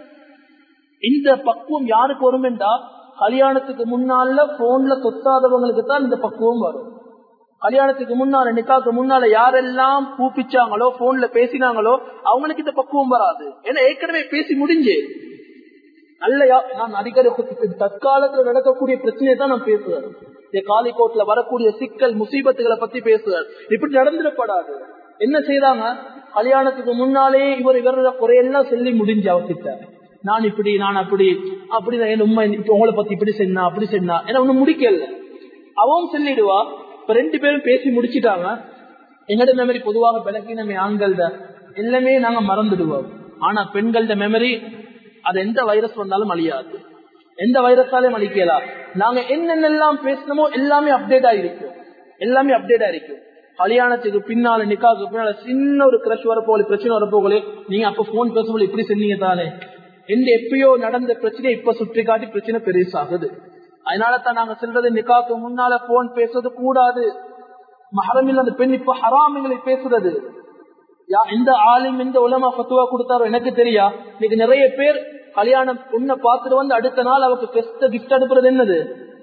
இந்த பக்குவம் யாருக்கு வரும் என்றா கல்யாணத்துக்கு முன்னால போன்ல தொத்தாதவங்களுக்கு தான் இந்த பக்குவம் வரும் கல்யாணத்துக்கு முன்னால நிக்காக்கு முன்னால யாரெல்லாம் கூப்பிச்சாங்களோ போன்ல பேசினாங்களோ அவங்களுக்கு இந்த பக்குவம் வராது ஏன்னா ஏற்கனவே பேசி முடிஞ்சு நல்ல நான் அடிக்கடி தற்காலத்துல நடக்கக்கூடிய பிரச்சனையை தான் நான் பேசுவேன் காலிக்கோட்ல வரக்கூடிய சிக்கல் முசீபத்துகளை பத்தி பேசுவார் இப்படி நடந்துடப்படாது என்ன செய்யறாங்க கல்யாணத்துக்கு முன்னாலே இவர் இவரோட குறையெல்லாம் சொல்லி முடிஞ்சு அவர்கிட்ட நான் இப்படி நான் அப்படி அப்படி என் உண்மை இப்ப உங்களை பத்தி இப்படி சென்னா அப்படி சென்னா ஏன்னா ஒண்ணு முடிக்கல அவன் சொல்லிடுவா இப்ப ரெண்டு பேரும் பேசி முடிச்சிட்டாங்க எங்கட மெமரி பொதுவாக பிளக்கி நம்ம ஆண்கள் எல்லாமே நாங்க மறந்துடுவோம் ஆனா பெண்களோட மெமரி அது எந்த வைரஸ் வந்தாலும் அழியாது எந்த வைரஸாலையும் அழிக்கலாம் நாங்க என்னென்னலாம் பேசணுமோ எல்லாமே அப்டேட் ஆயிருக்கும் எல்லாமே அப்டேட் ஆயிருக்கும் கல்யாணத்துக்கு பின்னால நிக்காக்கு பின்னால சின்ன ஒரு கிரஷ் வரப்போல பிரச்சனை வரப்போகலே நீங்க அப்ப போன் பேசும்போது இப்படி சொன்னீங்க தானே எந்த எப்பயோ நடந்த பிரச்சனை இப்ப சுற்றி காட்டி பிரச்சனை பெருசாகுது அதனால தான் நாங்க சொல்றது நிக்காக்கு முன்னால போன் பேசுறது கூடாது மஹரமில் அந்த பெண் இப்ப ஹராமிகளை பேசுறது எந்த ஆளும் எந்த உலமா பத்துவா கொடுத்தாரோ எனக்கு தெரியா இன்னைக்கு நிறைய பேர் கல்யாணம் பொண்ணை பார்த்துட்டு வந்து அடுத்த நாள் அவருக்கு பெஸ்ட் கிஃப்ட் அனுப்புறது என்னது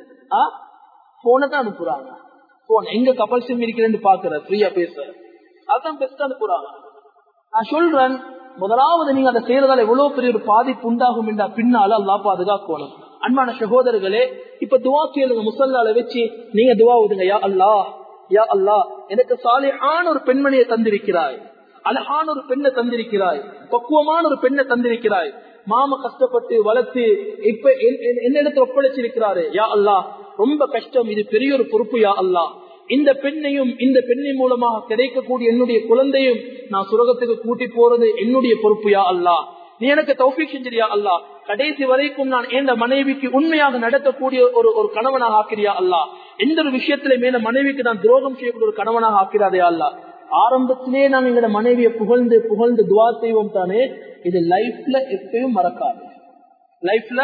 போனை தான் அனுப்புறாங்க போன் எங்க கப்பல் சிம் இருக்கிறேன்னு பாக்குற ஃப்ரீயா பேச அதான் பெஸ்ட் அனுப்புறாங்க நான் சொல்றேன் முதலாவது நீங்க அதை செய்யறதால எவ்வளவு பெரிய ஒரு பாதிப்பு உண்டாகும் என்றா பின்னால அல்லா பாதுகாக்கணும் அன்பான சகோதரர்களே இப்ப துவா கேளுங்க முசல்லால வச்சு நீங்க துவா ஊதுங்க யா அல்லா யா அல்லா எனக்கு சாலிஹான ஒரு பெண்மணியை தந்திருக்கிறாய் அழகான ஒரு பெண்ணை தந்திருக்கிறாய் பக்குவமான ஒரு பெண்ணை தந்திருக்கிறாய் மாம கஷ்டப்பட்டு வளர்த்து இப்ப என்னிடத்துல ஒப்படைச்சிருக்கிறாரு யா அல்லா ரொம்ப கஷ்டம் இது பெரிய ஒரு பொறுப்பு யா அல்லா இந்த பெண்ணையும் இந்த பெண்ணின் மூலமாக கிடைக்கக்கூடிய என்னுடைய குழந்தையும் நான் சுரகத்துக்கு கூட்டி போறது என்னுடைய பொறுப்பு யா அல்லா நீ எனக்கு தௌஃபிக் செஞ்சிரியா அல்லா கடைசி வரைக்கும் நான் எந்த மனைவிக்கு உண்மையாக நடத்தக்கூடிய ஒரு ஒரு கணவனாக ஆக்கிறியா அல்லா எந்த ஒரு விஷயத்திலுமே என் மனைவிக்கு நான் துரோகம் செய்யக்கூடிய ஒரு கணவனாக ஆக்கிறாதே அல்லா ஆரம்பத்திலே நாம் எங்களோட மனைவியை புகழ்ந்து புகழ்ந்து துவா செய்வோம் தானே இது லைஃப்ல எப்பயும் மறக்காது லைஃப்ல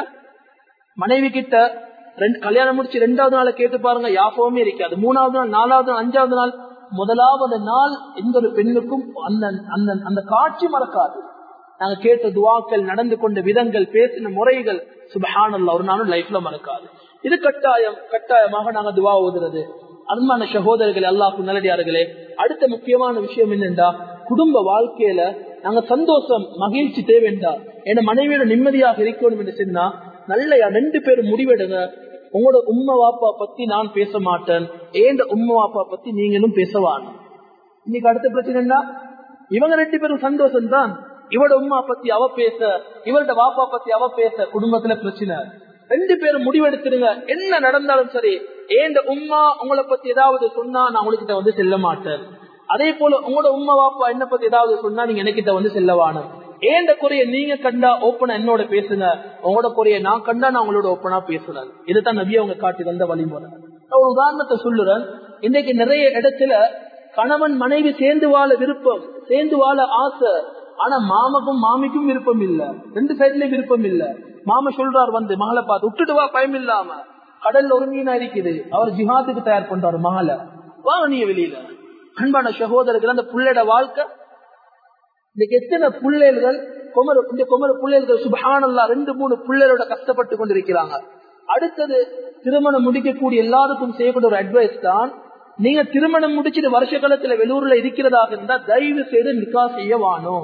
மனைவி கிட்ட ரெண்டு கல்யாணம் முடிச்சு ரெண்டாவது நாள் கேட்டு பாருங்க யாபகமே இருக்காது மூணாவது நாள் நாலாவது நாள் அஞ்சாவது நாள் முதலாவது நாள் எந்த ஒரு பெண்ணுக்கும் அந்த அந்த அந்த காட்சி மறக்காது நாங்க கேட்ட துவாக்கள் நடந்து கொண்ட விதங்கள் பேசின முறைகள் சுபஹானல்ல ஒரு நாளும் லைஃப்ல மறக்காது இது கட்டாயம் கட்டாயமாக நாங்க துவா ஓதுறது அன்பான சகோதரர்களே அல்லாஹு நல்லடியார்களே அடுத்த முக்கியமான விஷயம் என்னென்றா குடும்ப வாழ்க்கையில நாங்க சந்தோஷம் மகிழ்ச்சி தேவைண்டா என் மனைவியோட நிம்மதியாக இருக்கணும் என்று சொன்னா நல்ல ரெண்டு பேரும் முடிவெடுங்க உங்களோட உம்மா வாப்பா பத்தி நான் பேச மாட்டேன் ஏந்த உம்மா வாப்பா பத்தி நீங்களும் பேசவான் இன்னைக்கு அடுத்த பிரச்சனை என்ன இவங்க ரெண்டு பேரும் சந்தோஷம் தான் இவட உம்மா பத்தி அவ பேச இவரோட வாப்பா பத்தி அவ பேச குடும்பத்துல பிரச்சனை ரெண்டு பேரும் முடிவெடுத்துருங்க என்ன நடந்தாலும் சரி ஏந்த உம்மா உங்களை பத்தி ஏதாவது சொன்னா நான் உங்ககிட்ட வந்து செல்ல மாட்டேன் அதே போல உங்களோட உம்மா வாப்பா என்ன பத்தி ஏதாவது சொன்னா நீங்க எனக்கிட்ட வந்து செல்லவான ஏந்த குறைய நீங்க கண்டா ஓப்பனா என்னோட பேசுங்க உங்களோட குறைய நான் கண்டா நான் உங்களோட ஓப்பனா பேசுறேன் இதுதான் நபி அவங்க காட்டி வந்த வழிமுறை நான் ஒரு உதாரணத்தை சொல்லுறேன் இன்னைக்கு நிறைய இடத்துல கணவன் மனைவி சேர்ந்து வாழ விருப்பம் சேர்ந்து வாழ ஆசை ஆனா மாமக்கும் மாமிக்கும் விருப்பம் இல்ல ரெண்டு சைட்லயும் விருப்பம் இல்ல மாம சொல்றாரு வந்து மகளை பார்த்து விட்டுட்டு வா பயம் இல்லாம கடல்ல ஒரு மீனா இருக்குது அவர் ஜிஹாத்துக்கு தயார் பண்றாரு மகளை வாங்க நீங்க வெளியில அன்பான சகோதரர்கள் அந்த புள்ளையோட வாழ்க்கை இன்னைக்கு எத்தனை பிள்ளைகள் குமர இந்த குமர பிள்ளைகள் சுபஹானல்லா ரெண்டு மூணு பிள்ளைகளோட கஷ்டப்பட்டு கொண்டிருக்கிறாங்க அடுத்தது திருமணம் முடிக்கக்கூடிய எல்லாருக்கும் செய்யக்கூடிய ஒரு அட்வைஸ் தான் நீங்க திருமணம் முடிச்சுட்டு வருஷ காலத்துல வெளியூர்ல இருக்கிறதாக இருந்தா தயவு செய்து நிக்கா செய்ய வாணும்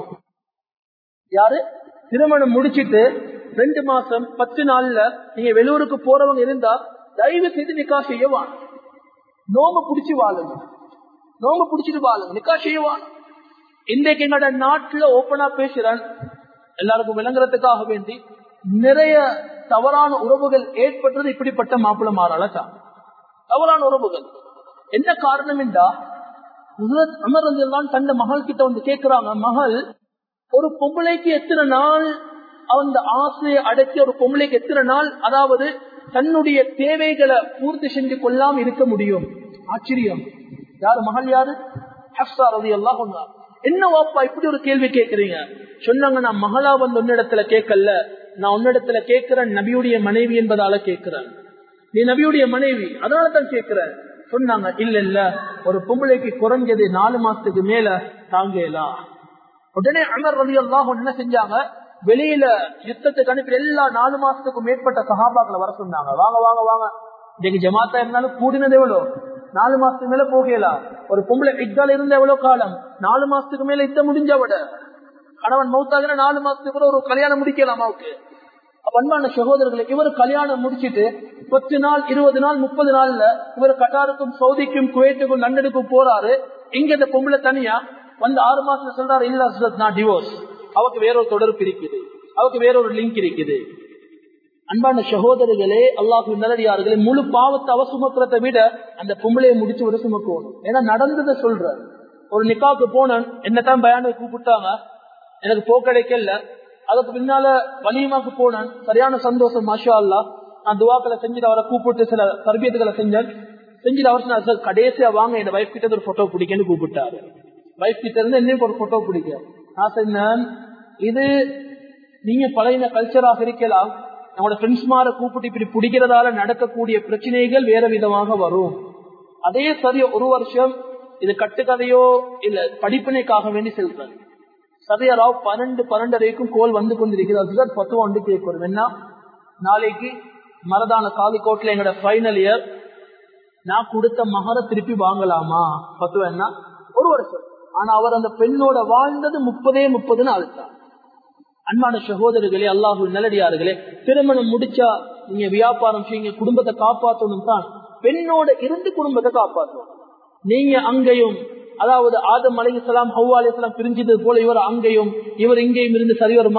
யாரு திருமணம் முடிச்சிட்டு ரெண்டு மாசம் பத்து நாள்ல நீங்க வெளியூருக்கு போறவங்க இருந்தா தயவு செய்து நிக்கா செய்ய வாணும் நோம்பு புடிச்சு வாழுங்க நோம்பு புடிச்சிட்டு வாழுங்க நிக்கா செய்ய வாணும் இன்றைக்கு எங்களோட நாட்டுல ஓப்பனா பேசுறேன் எல்லாருக்கும் விளங்குறதுக்காக வேண்டி நிறைய தவறான உறவுகள் ஏற்பட்டது இப்படிப்பட்ட மாப்பிள்ள மாறால தான் தவறான உறவுகள் என்ன காரணம் என்றா அமர் தான் தந்த மகள் கிட்ட வந்து கேட்கிறாங்க மகள் ஒரு பொம்பளைக்கு எத்தனை நாள் அந்த ஆசையை அடக்கி ஒரு பொம்பளைக்கு எத்தனை நாள் அதாவது தன்னுடைய தேவைகளை பூர்த்தி செஞ்சு கொள்ளாம இருக்க முடியும் ஆச்சரியம் யாரு மகள் யாரு ஹப்சா ரதி எல்லாம் சொன்னார் என்ன வாப்பா இப்படி ஒரு கேள்வி கேட்கறீங்க சொன்னாங்க நான் மகளா வந்து உன்னிடத்துல கேட்கல நான் உன்னிடத்துல கேட்கிறேன் நபியுடைய மனைவி என்பதால கேட்கிறேன் நீ நபியுடைய மனைவி அதனால தான் கேட்கிறேன் சொன்னாங்க இல்ல இல்ல ஒரு பொம்பளைக்கு குறைஞ்சது நாலு மாசத்துக்கு மேல தாங்கலாம் உடனே அமர் ரவி எல்லாம் என்ன செஞ்சாங்க வெளியில யுத்தத்துக்கு அனுப்பி எல்லா நாலு மாசத்துக்கும் மேற்பட்ட சகாபாக்களை வர சொன்னாங்க வாங்க வாங்க வாங்க இன்னைக்கு ஜமாத்தா இருந்தாலும் கூடினது எவ்வளவு நாலு மாசத்துக்கு மேல போகலாம் ஒரு பொம்பளை இத்தால இருந்த எவ்வளவு காலம் நாலு மாசத்துக்கு மேல இத்த முடிஞ்ச விட கணவன் மௌத்தாகின நாலு மாசத்துக்கு கூட ஒரு கல்யாணம் முடிக்கலாம் அம்மாவுக்கு அன்பான சகோதரர்களுக்கு இவர் கல்யாணம் முடிச்சிட்டு பத்து நாள் இருபது நாள் முப்பது நாள்ல இவர் கட்டாருக்கும் சவுதிக்கும் குவைட்டுக்கும் லண்டனுக்கும் போறாரு இங்க இந்த பொம்பளை தனியா வந்து ஆறு மாசம் சொல்றாரு இல்ல நான் டிவோர்ஸ் அவருக்கு வேறொரு தொடர்பு இருக்குது அவருக்கு வேறொரு லிங்க் இருக்குது அன்பான சகோதரிகளே அல்லாஹு நல்லடியார்களே முழு பாவத்தை அவ சுமக்கிறத விட அந்த பொம்பளையை முடிச்சு விட சுமக்கணும் ஏன்னா நடந்ததை சொல்ற ஒரு நிக்காவுக்கு போனேன் என்னதான் பயான கூப்பிட்டாங்க எனக்கு போக்கடைக்கல அதுக்கு பின்னால வலியமாக்கு போனேன் சரியான சந்தோஷம் மாஷா அல்லா நான் துவாக்களை செஞ்சுட்டு அவரை கூப்பிட்டு சில தர்பியத்துகளை செஞ்சேன் செஞ்சுட்டு அவர் சொன்னார் சார் கடைசியா வாங்க என் வைஃப் கிட்ட ஒரு போட்டோ பிடிக்கன்னு கூப்பிட்டாரு வைஃப் கிட்ட இருந்து என்னையும் ஒரு போட்டோ பிடிக்க நான் சொன்னேன் இது நீங்க பழைய கல்ச்சராக இருக்கலாம் நம்மளோட ஃப்ரெண்ட்ஸ் மார கூப்பிட்டு இப்படி பிடிக்கிறதால நடக்கக்கூடிய பிரச்சனைகள் வேற விதமாக வரும் அதே சரி ஒரு வருஷம் இது கட்டுக்கதையோ இல்ல படிப்பினைக்காக வேண்டி செல்றேன் சரியா ராவ் பன்னெண்டு பன்னெண்டரைக்கும் கோல் வந்து கொண்டிருக்கிறது பத்துவா வந்து கேட்கணும் என்ன நாளைக்கு மரதான காலிக்கோட்ல எங்களோட ஃபைனல் இயர் நான் கொடுத்த மகர திருப்பி வாங்கலாமா பத்துவா என்ன ஒரு வருஷம் ஆனா அவர் அந்த பெண்ணோட வாழ்ந்தது முப்பதே முப்பது நாள் தான் அன்பான சகோதரர்களே அல்லாஹு நல்லடியார்களே திருமணம் முடிச்சா நீங்க வியாபாரம் செய்யுங்க குடும்பத்தை காப்பாற்றணும் தான் பெண்ணோட இருந்து குடும்பத்தை காப்பாற்றணும் நீங்க அங்கேயும் அதாவது ஆதம் அலைசலாம் ஹவ்வா அலிஸ்லாம் பிரிஞ்சது போல இவர் அங்கேயும் இவர் இங்கேயும் இருந்து சரி வருமா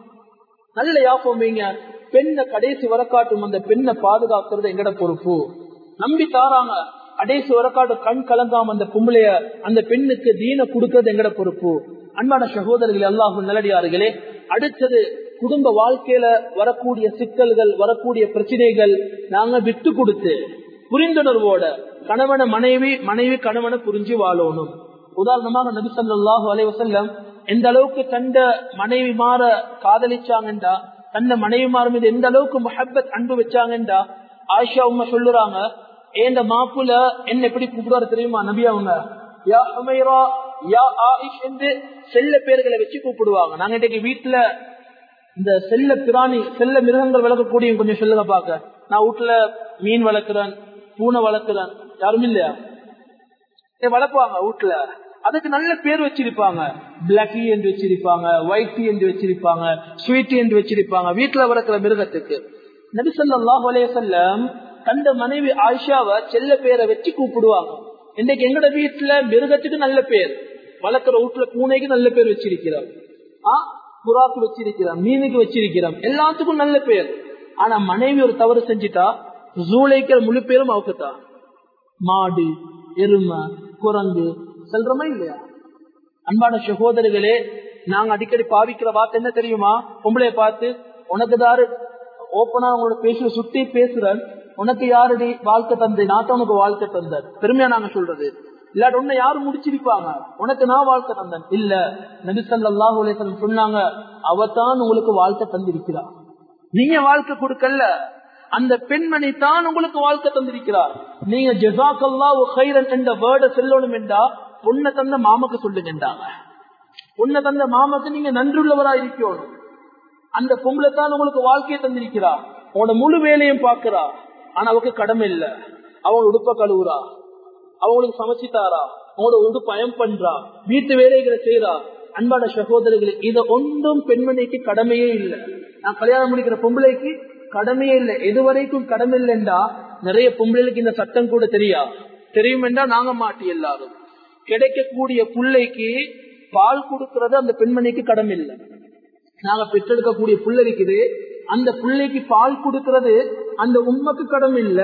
நல்ல யாப்பம் வைங்க பெண்ணை கடைசி வரக்காட்டும் அந்த பெண்ணை பாதுகாக்கிறது எங்கட பொறுப்பு நம்பி தாராங்க கடைசி வரக்காட்டு கண் கலங்காம அந்த பொம்பளைய அந்த பெண்ணுக்கு தீன கொடுக்கறது எங்கட பொறுப்பு அன்பான சகோதரர்கள் அல்லாஹு நல்லடியார்களே அடுத்தது குடும்ப வாழ்க்கையில வரக்கூடிய சிக்கல்கள் வரக்கூடிய பிரச்சனைகள் நாங்க விட்டு கொடுத்து புரிந்துணர்வோட கணவன மனைவி மனைவி கணவனை புரிஞ்சு வாழணும் உதாரணமாக நபி சொல்லாஹு அலைவசல்லம் எந்த அளவுக்கு தந்த மனைவி மாற காதலிச்சாங்கண்டா தந்த மனைவி மாற மீது எந்த அளவுக்கு முஹப்பத் அன்பு வச்சாங்கண்டா ஆயிஷா உண்மை சொல்லுறாங்க ஏந்த மாப்புல என்ன எப்படி கூப்பிடுவாரு தெரியுமா நபி அவங்க யா ஹுமைரா யா ஆயிஷ் என்று செல்ல பேர்களை வச்சு கூப்பிடுவாங்க நாங்க இன்னைக்கு வீட்டுல இந்த செல்ல பிராணி செல்ல மிருகங்கள் வளர்க்கக்கூடிய கொஞ்சம் சொல்லுங்க பாக்க நான் வீட்டுல மீன் வளர்க்கிறேன் பூனை வளர்க்கிறேன் யாரும் இல்லையா வளர்ப்பாங்க வீட்டுல அதுக்கு நல்ல பேர் வச்சிருப்பாங்க பிளாக்கி என்று வச்சிருப்பாங்க ஒயிட்டி என்று வச்சிருப்பாங்க ஸ்வீட்டி என்று வச்சிருப்பாங்க வீட்டுல வளர்க்கிற மிருகத்துக்கு நபிசல்லாஹ் அலையம் கண்ட மனைவி ஆயிஷாவை செல்ல பேரை வச்சு கூப்பிடுவாங்க இன்னைக்கு எங்கட வீட்டுல மிருகத்துக்கு நல்ல பேர் வளர்க்கிற வீட்டுல பூனைக்கு நல்ல பேர் வச்சிருக்கிறோம் ஆஹ் புறாக்கு வச்சிருக்கிறோம் மீனுக்கு வச்சிருக்கிறோம் எல்லாத்துக்கும் நல்ல பேர் ஆனா மனைவி ஒரு தவறு செஞ்சுட்டா ஜூலைக்கிற முழு பேரும் அவுக்குதான் மாடு எருமை குரங்கு செல்றமா இல்லையா அன்பான சகோதரர்களே நாங்க அடிக்கடி பாவிக்கிற வார்த்தை என்ன தெரியுமா பொம்பளைய பார்த்து உனக்கு தாரு ஓப்பனா உங்களோட பேசுற சுத்தி பேசுறேன் உனக்கு யாருடி வாழ்க்கை தந்தை நான் தான் உனக்கு வாழ்க்கை தந்தேன் பெருமையா நாங்க சொல்றது இல்லாட்டி உன்னை யாரு முடிச்சிருப்பாங்க உனக்கு நான் வாழ்க்கை தந்தேன் இல்ல நபிசல்லாஹு அலேசன் சொன்னாங்க அவத்தான் உங்களுக்கு வாழ்க்கை தந்திருக்கிறார் நீங்க வாழ்க்கை கொடுக்கல அந்த பெண்மணி தான் உங்களுக்கு வாழ்க்கை தந்திருக்கிறார் நீங்க ஜெசாக்கல்லா ஹைரன் என்ற வேர்டை சொல்லணும் என்றா பொண்ணை தந்த மாமக்கு சொல்லுங்கன்றாங்க பொண்ணை தந்த மாமக்கு நீங்க நன்றுள்ளவரா இருக்கணும் அந்த பொம்பளை தான் உங்களுக்கு வாழ்க்கையை தந்திருக்கிறா அவனோட முழு வேலையும் பாக்குறா ஆனா அவக்கு கடமை இல்ல அவன் உடுப்ப கழுவுறா அவங்களுக்கு சமைச்சுட்டாரா அவனோட உடு பயம் பண்றா வீட்டு வேலைகளை செய்யறா அன்பான சகோதரர்களே இத ஒன்றும் பெண்மணிக்கு கடமையே இல்லை நான் கல்யாணம் முடிக்கிற பொம்பளைக்கு கடமையே இல்லை எது வரைக்கும் கடமை இல்லைண்டா நிறைய பொம்பளைக்கு இந்த சட்டம் கூட தெரியா தெரியும் என்றா நாங்க மாட்டி எல்லாரும் கிடைக்கக்கூடிய பிள்ளைக்கு பால் கொடுக்கறது அந்த பெண்மணிக்கு கடமை இல்லை நாங்க பெற்றெடுக்கக்கூடிய புள்ள இருக்குது அந்த பிள்ளைக்கு பால் கொடுக்கறது அந்த உண்மைக்கு கடமை இல்ல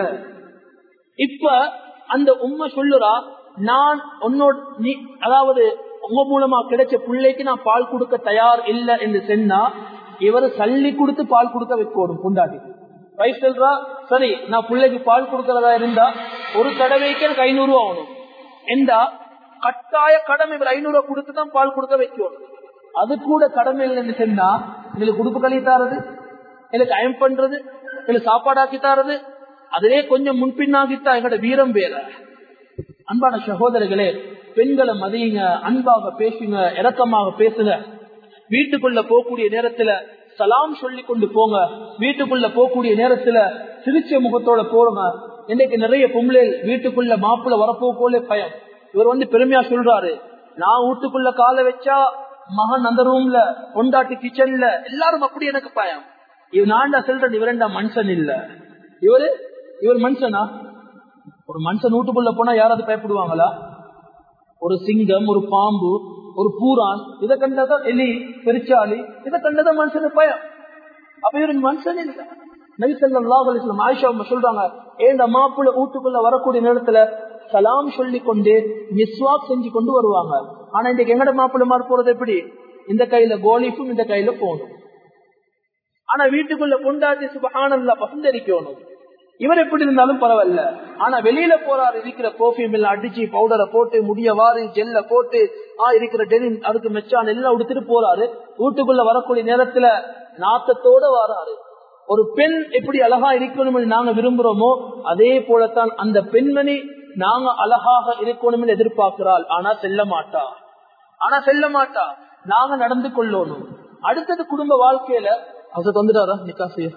இப்ப அந்த உண்மை சொல்லுறா நான் உன்னோட நீ அதாவது உங்க மூலமா கிடைச்ச பிள்ளைக்கு நான் பால் கொடுக்க தயார் இல்ல என்று சொன்னா இவர் சல்லி கொடுத்து பால் கொடுக்க வைக்கணும் புண்டாட்டி வயசு சொல்றா சரி நான் பிள்ளைக்கு பால் கொடுக்கறதா இருந்தா ஒரு தடவைக்கு எனக்கு ஐநூறு ரூபா ஆகணும் என்றா கட்டாய கடமை இவர் ஐநூறு ரூபாய் கொடுத்து தான் பால் கொடுக்க வைக்கணும் அது கூட கடமை இல்லைன்னு சொன்னா எங்களுக்கு உடுப்பு கழுவி தாரது எனக்கு அயம் பண்றது எனக்கு சாப்பாடாக்கி தாரது அதிலே கொஞ்சம் முன்பின்னாகித்தா எங்களோட வீரம் வேற அன்பான சகோதரர்களே பெண்களை மதியுங்க அன்பாக பேசுங்க இரக்கமாக பேசுங்க வீட்டுக்குள்ள போகக்கூடிய நேரத்துல சலாம் சொல்லி கொண்டு போங்க வீட்டுக்குள்ள போகக்கூடிய நேரத்துல சிரிச்ச முகத்தோட போறோங்க இன்னைக்கு நிறைய பொம்பளை வீட்டுக்குள்ள மாப்பிள்ள வரப்போக்கோலே பயம் இவர் வந்து பெருமையா சொல்றாரு நான் வீட்டுக்குள்ள காலை வச்சா மகன் அந்த ரூம்ல பொண்டாட்டி கிச்சன்ல எல்லாரும் அப்படி எனக்கு பயம் இவன் நான்டா சொல்றேன் இவரெண்டா மனுஷன் இல்ல இவரு இவர் மனுஷனா ஒரு மனுஷன் வீட்டுக்குள்ள போனா யாராவது பயப்படுவாங்களா ஒரு சிங்கம் ஒரு பாம்பு ஒரு பூரான் இதை கண்டதான் எலி பெருச்சாலி இதை கண்டதான் மனுஷனுக்கு பயம் அப்ப இவரு மனுஷன் இல்ல நபிசல்லாம் ஆயிஷா சொல்றாங்க ஏந்த மாப்பிள்ள வீட்டுக்குள்ள வரக்கூடிய நேரத்துல சலாம் சொல்லி கொண்டு மிஸ்வாக் செஞ்சு கொண்டு வருவாங்க ஆனா இன்னைக்கு எங்கட மாப்பிள்ள மாறு போறது எப்படி இந்த கையில கோலிஃபும் இந்த கையில போகணும் ஆனா வீட்டுக்குள்ள கொண்டாடி சுபகானல்ல பசந்தரிக்கணும் இவர் எப்படி இருந்தாலும் பரவாயில்ல ஆனா வெளியில போறாரு இருக்கிற பர்ஃபியூம் எல்லாம் அடிச்சு பவுடரை போட்டு முடிய வாரி ஜெல்ல போட்டு ஆ இருக்கிற டெனிம் அதுக்கு மெச்சான் எல்லாம் உடுத்துட்டு போறாரு வீட்டுக்குள்ள வரக்கூடிய நேரத்துல நாத்தத்தோட வராரு ஒரு பெண் எப்படி அழகா இருக்கணும் நாங்க விரும்புறோமோ அதே போலத்தான் அந்த பெண்மணி நாங்க அழகாக இருக்கணும் எதிர்பார்க்கிறாள் ஆனா செல்ல மாட்டா ஆனா செல்ல மாட்டா நாங்க நடந்து கொள்ளணும் அடுத்தது குடும்ப வாழ்க்கையில அது வந்துட்டாரா நிக்கா செய்ய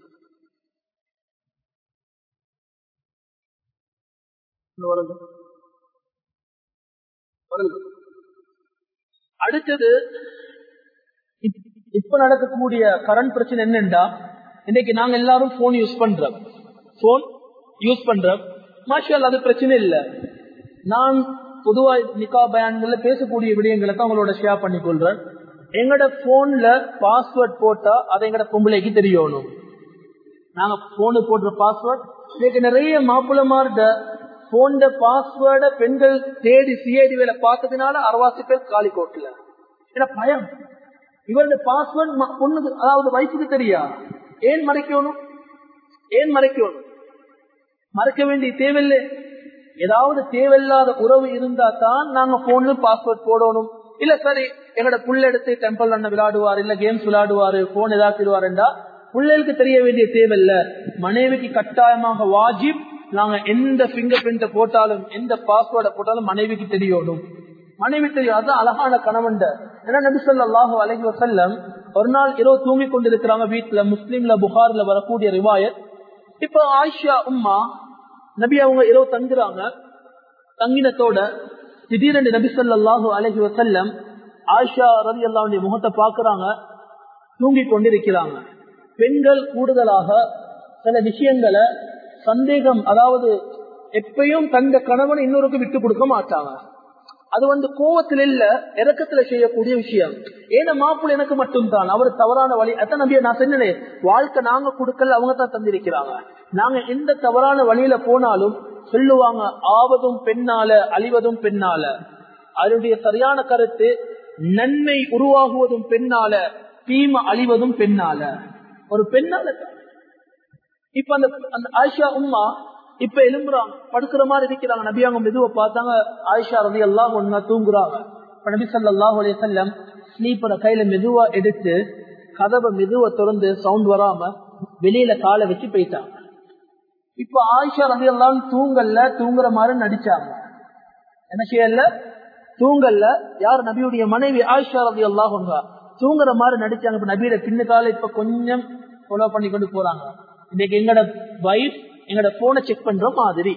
அடுத்தது இப்ப நடக்கக்கூடிய கரண்ட் பிரச்சனை என்னண்டா இன்னைக்கு நாங்க எல்லாரும் போன் யூஸ் பண்றோம் போன் யூஸ் பண்றோம் மாஷால் அது பிரச்சனை இல்லை நான் பொதுவா நிக்கா பயான்கள்ல பேசக்கூடிய விடயங்களை தான் உங்களோட ஷேர் பண்ணி கொள்றேன் எங்கட போன்ல பாஸ்வேர்ட் போட்டா அதை எங்கட பொம்பளைக்கு தெரியணும் நாங்க போனு போடுற பாஸ்வேர்ட் இன்னைக்கு நிறைய மாப்பிளமார்ட போன் பாஸ்வேர்ட பெண்கள் தேடி சிஐடி வேலை பார்த்ததுனால அரவாசி பேர் காலி கோட்டில் ஏன்னா பயம் இவருடைய பாஸ்வேர்ட் பொண்ணுக்கு அதாவது வயசுக்கு தெரியா ஏன் மறைக்கணும் ஏன் மறைக்கணும் மறைக்க வேண்டிய தேவையில்லை ஏதாவது தேவையில்லாத உறவு இருந்தா தான் நாங்க போன்ல பாஸ்வேர்ட் போடணும் இல்ல சரி எங்கட புள்ள எடுத்து டெம்பிள் அண்ணன் விளையாடுவார் இல்ல கேம்ஸ் விளையாடுவாரு போன் ஏதாக்கிடுவாருண்டா பிள்ளைகளுக்கு தெரிய வேண்டிய தேவையில்ல மனைவிக்கு கட்டாயமாக வாஜிப் நாங்க எந்த பிங்கர் பிரிண்ட போட்டாலும் எந்த பாஸ்வேர்டை போட்டாலும் மனைவிக்கு தெரியணும் மனைவி தெரியும் அதுதான் அழகான கணவன் ஏன்னா நபி சொல்லாஹு அலஹி வசல்லம் ஒரு நாள் இரவு தூங்கி கொண்டிருக்கிறாங்க வீட்டுல முஸ்லீம்ல புகார்ல வரக்கூடிய ரிவாயத் இப்ப ஆயிஷா உம்மா நபி அவங்க இரவு தங்குறாங்க தங்கினத்தோட திடீரென்று நபி சொல்லாஹு அலஹி வசல்லம் ஆயிஷா ரவி அல்லாவுடைய முகத்தை பாக்குறாங்க தூங்கி கொண்டிருக்கிறாங்க பெண்கள் கூடுதலாக சில விஷயங்களை சந்தேகம் அதாவது எப்பயும் தந்த கணவன் இன்னொருக்கு விட்டு கொடுக்க மாட்டாங்க அது வந்து கோவத்தில் இல்ல இறக்கத்துல செய்யக்கூடிய விஷயம் ஏன்னா மாப்பிள்ள எனக்கு மட்டும் தான் அவர் தவறான வழி அத்தனை நம்பிய நான் சொன்னேன் வாழ்க்கை நாங்க கொடுக்கல அவங்க தான் தந்திருக்கிறாங்க நாங்க எந்த தவறான வழியில போனாலும் சொல்லுவாங்க ஆவதும் பெண்ணால அழிவதும் பெண்ணால அதனுடைய சரியான கருத்து நன்மை உருவாகுவதும் பெண்ணால தீமை அழிவதும் பெண்ணால ஒரு பெண்ணால இப்ப அந்த அந்த ஆயிஷா உம்மா இப்ப எலும்புறாங்க படுக்கிற மாதிரி இருக்கிறாங்க நபி அவங்க மெதுவை பார்த்தாங்க ஆயிஷா ரவி எல்லாம் ஒன்னா தூங்குறாங்க இப்ப நபி சல்லாஹூ அலைய செல்லம் ஸ்லீப்பரை கையில மெதுவா எடுத்து கதவை மெதுவை திறந்து சவுண்ட் வராம வெளியில காலை வச்சு போயிட்டாங்க இப்ப ஆயிஷா ரவி எல்லாம் தூங்கல்ல தூங்குற மாதிரி நடிச்சாங்க என்ன செய்யல தூங்கல்ல யார் நபியுடைய மனைவி ஆயிஷா ரவி எல்லாம் தூங்குற மாதிரி நடிச்சாங்க இப்ப நபியோட பின்னுக்கால இப்ப கொஞ்சம் ஃபாலோ பண்ணி கொண்டு போறாங்க இன்னைக்கு எங்கட வைஃப் எங்கட போனை செக் பண்ற மாதிரி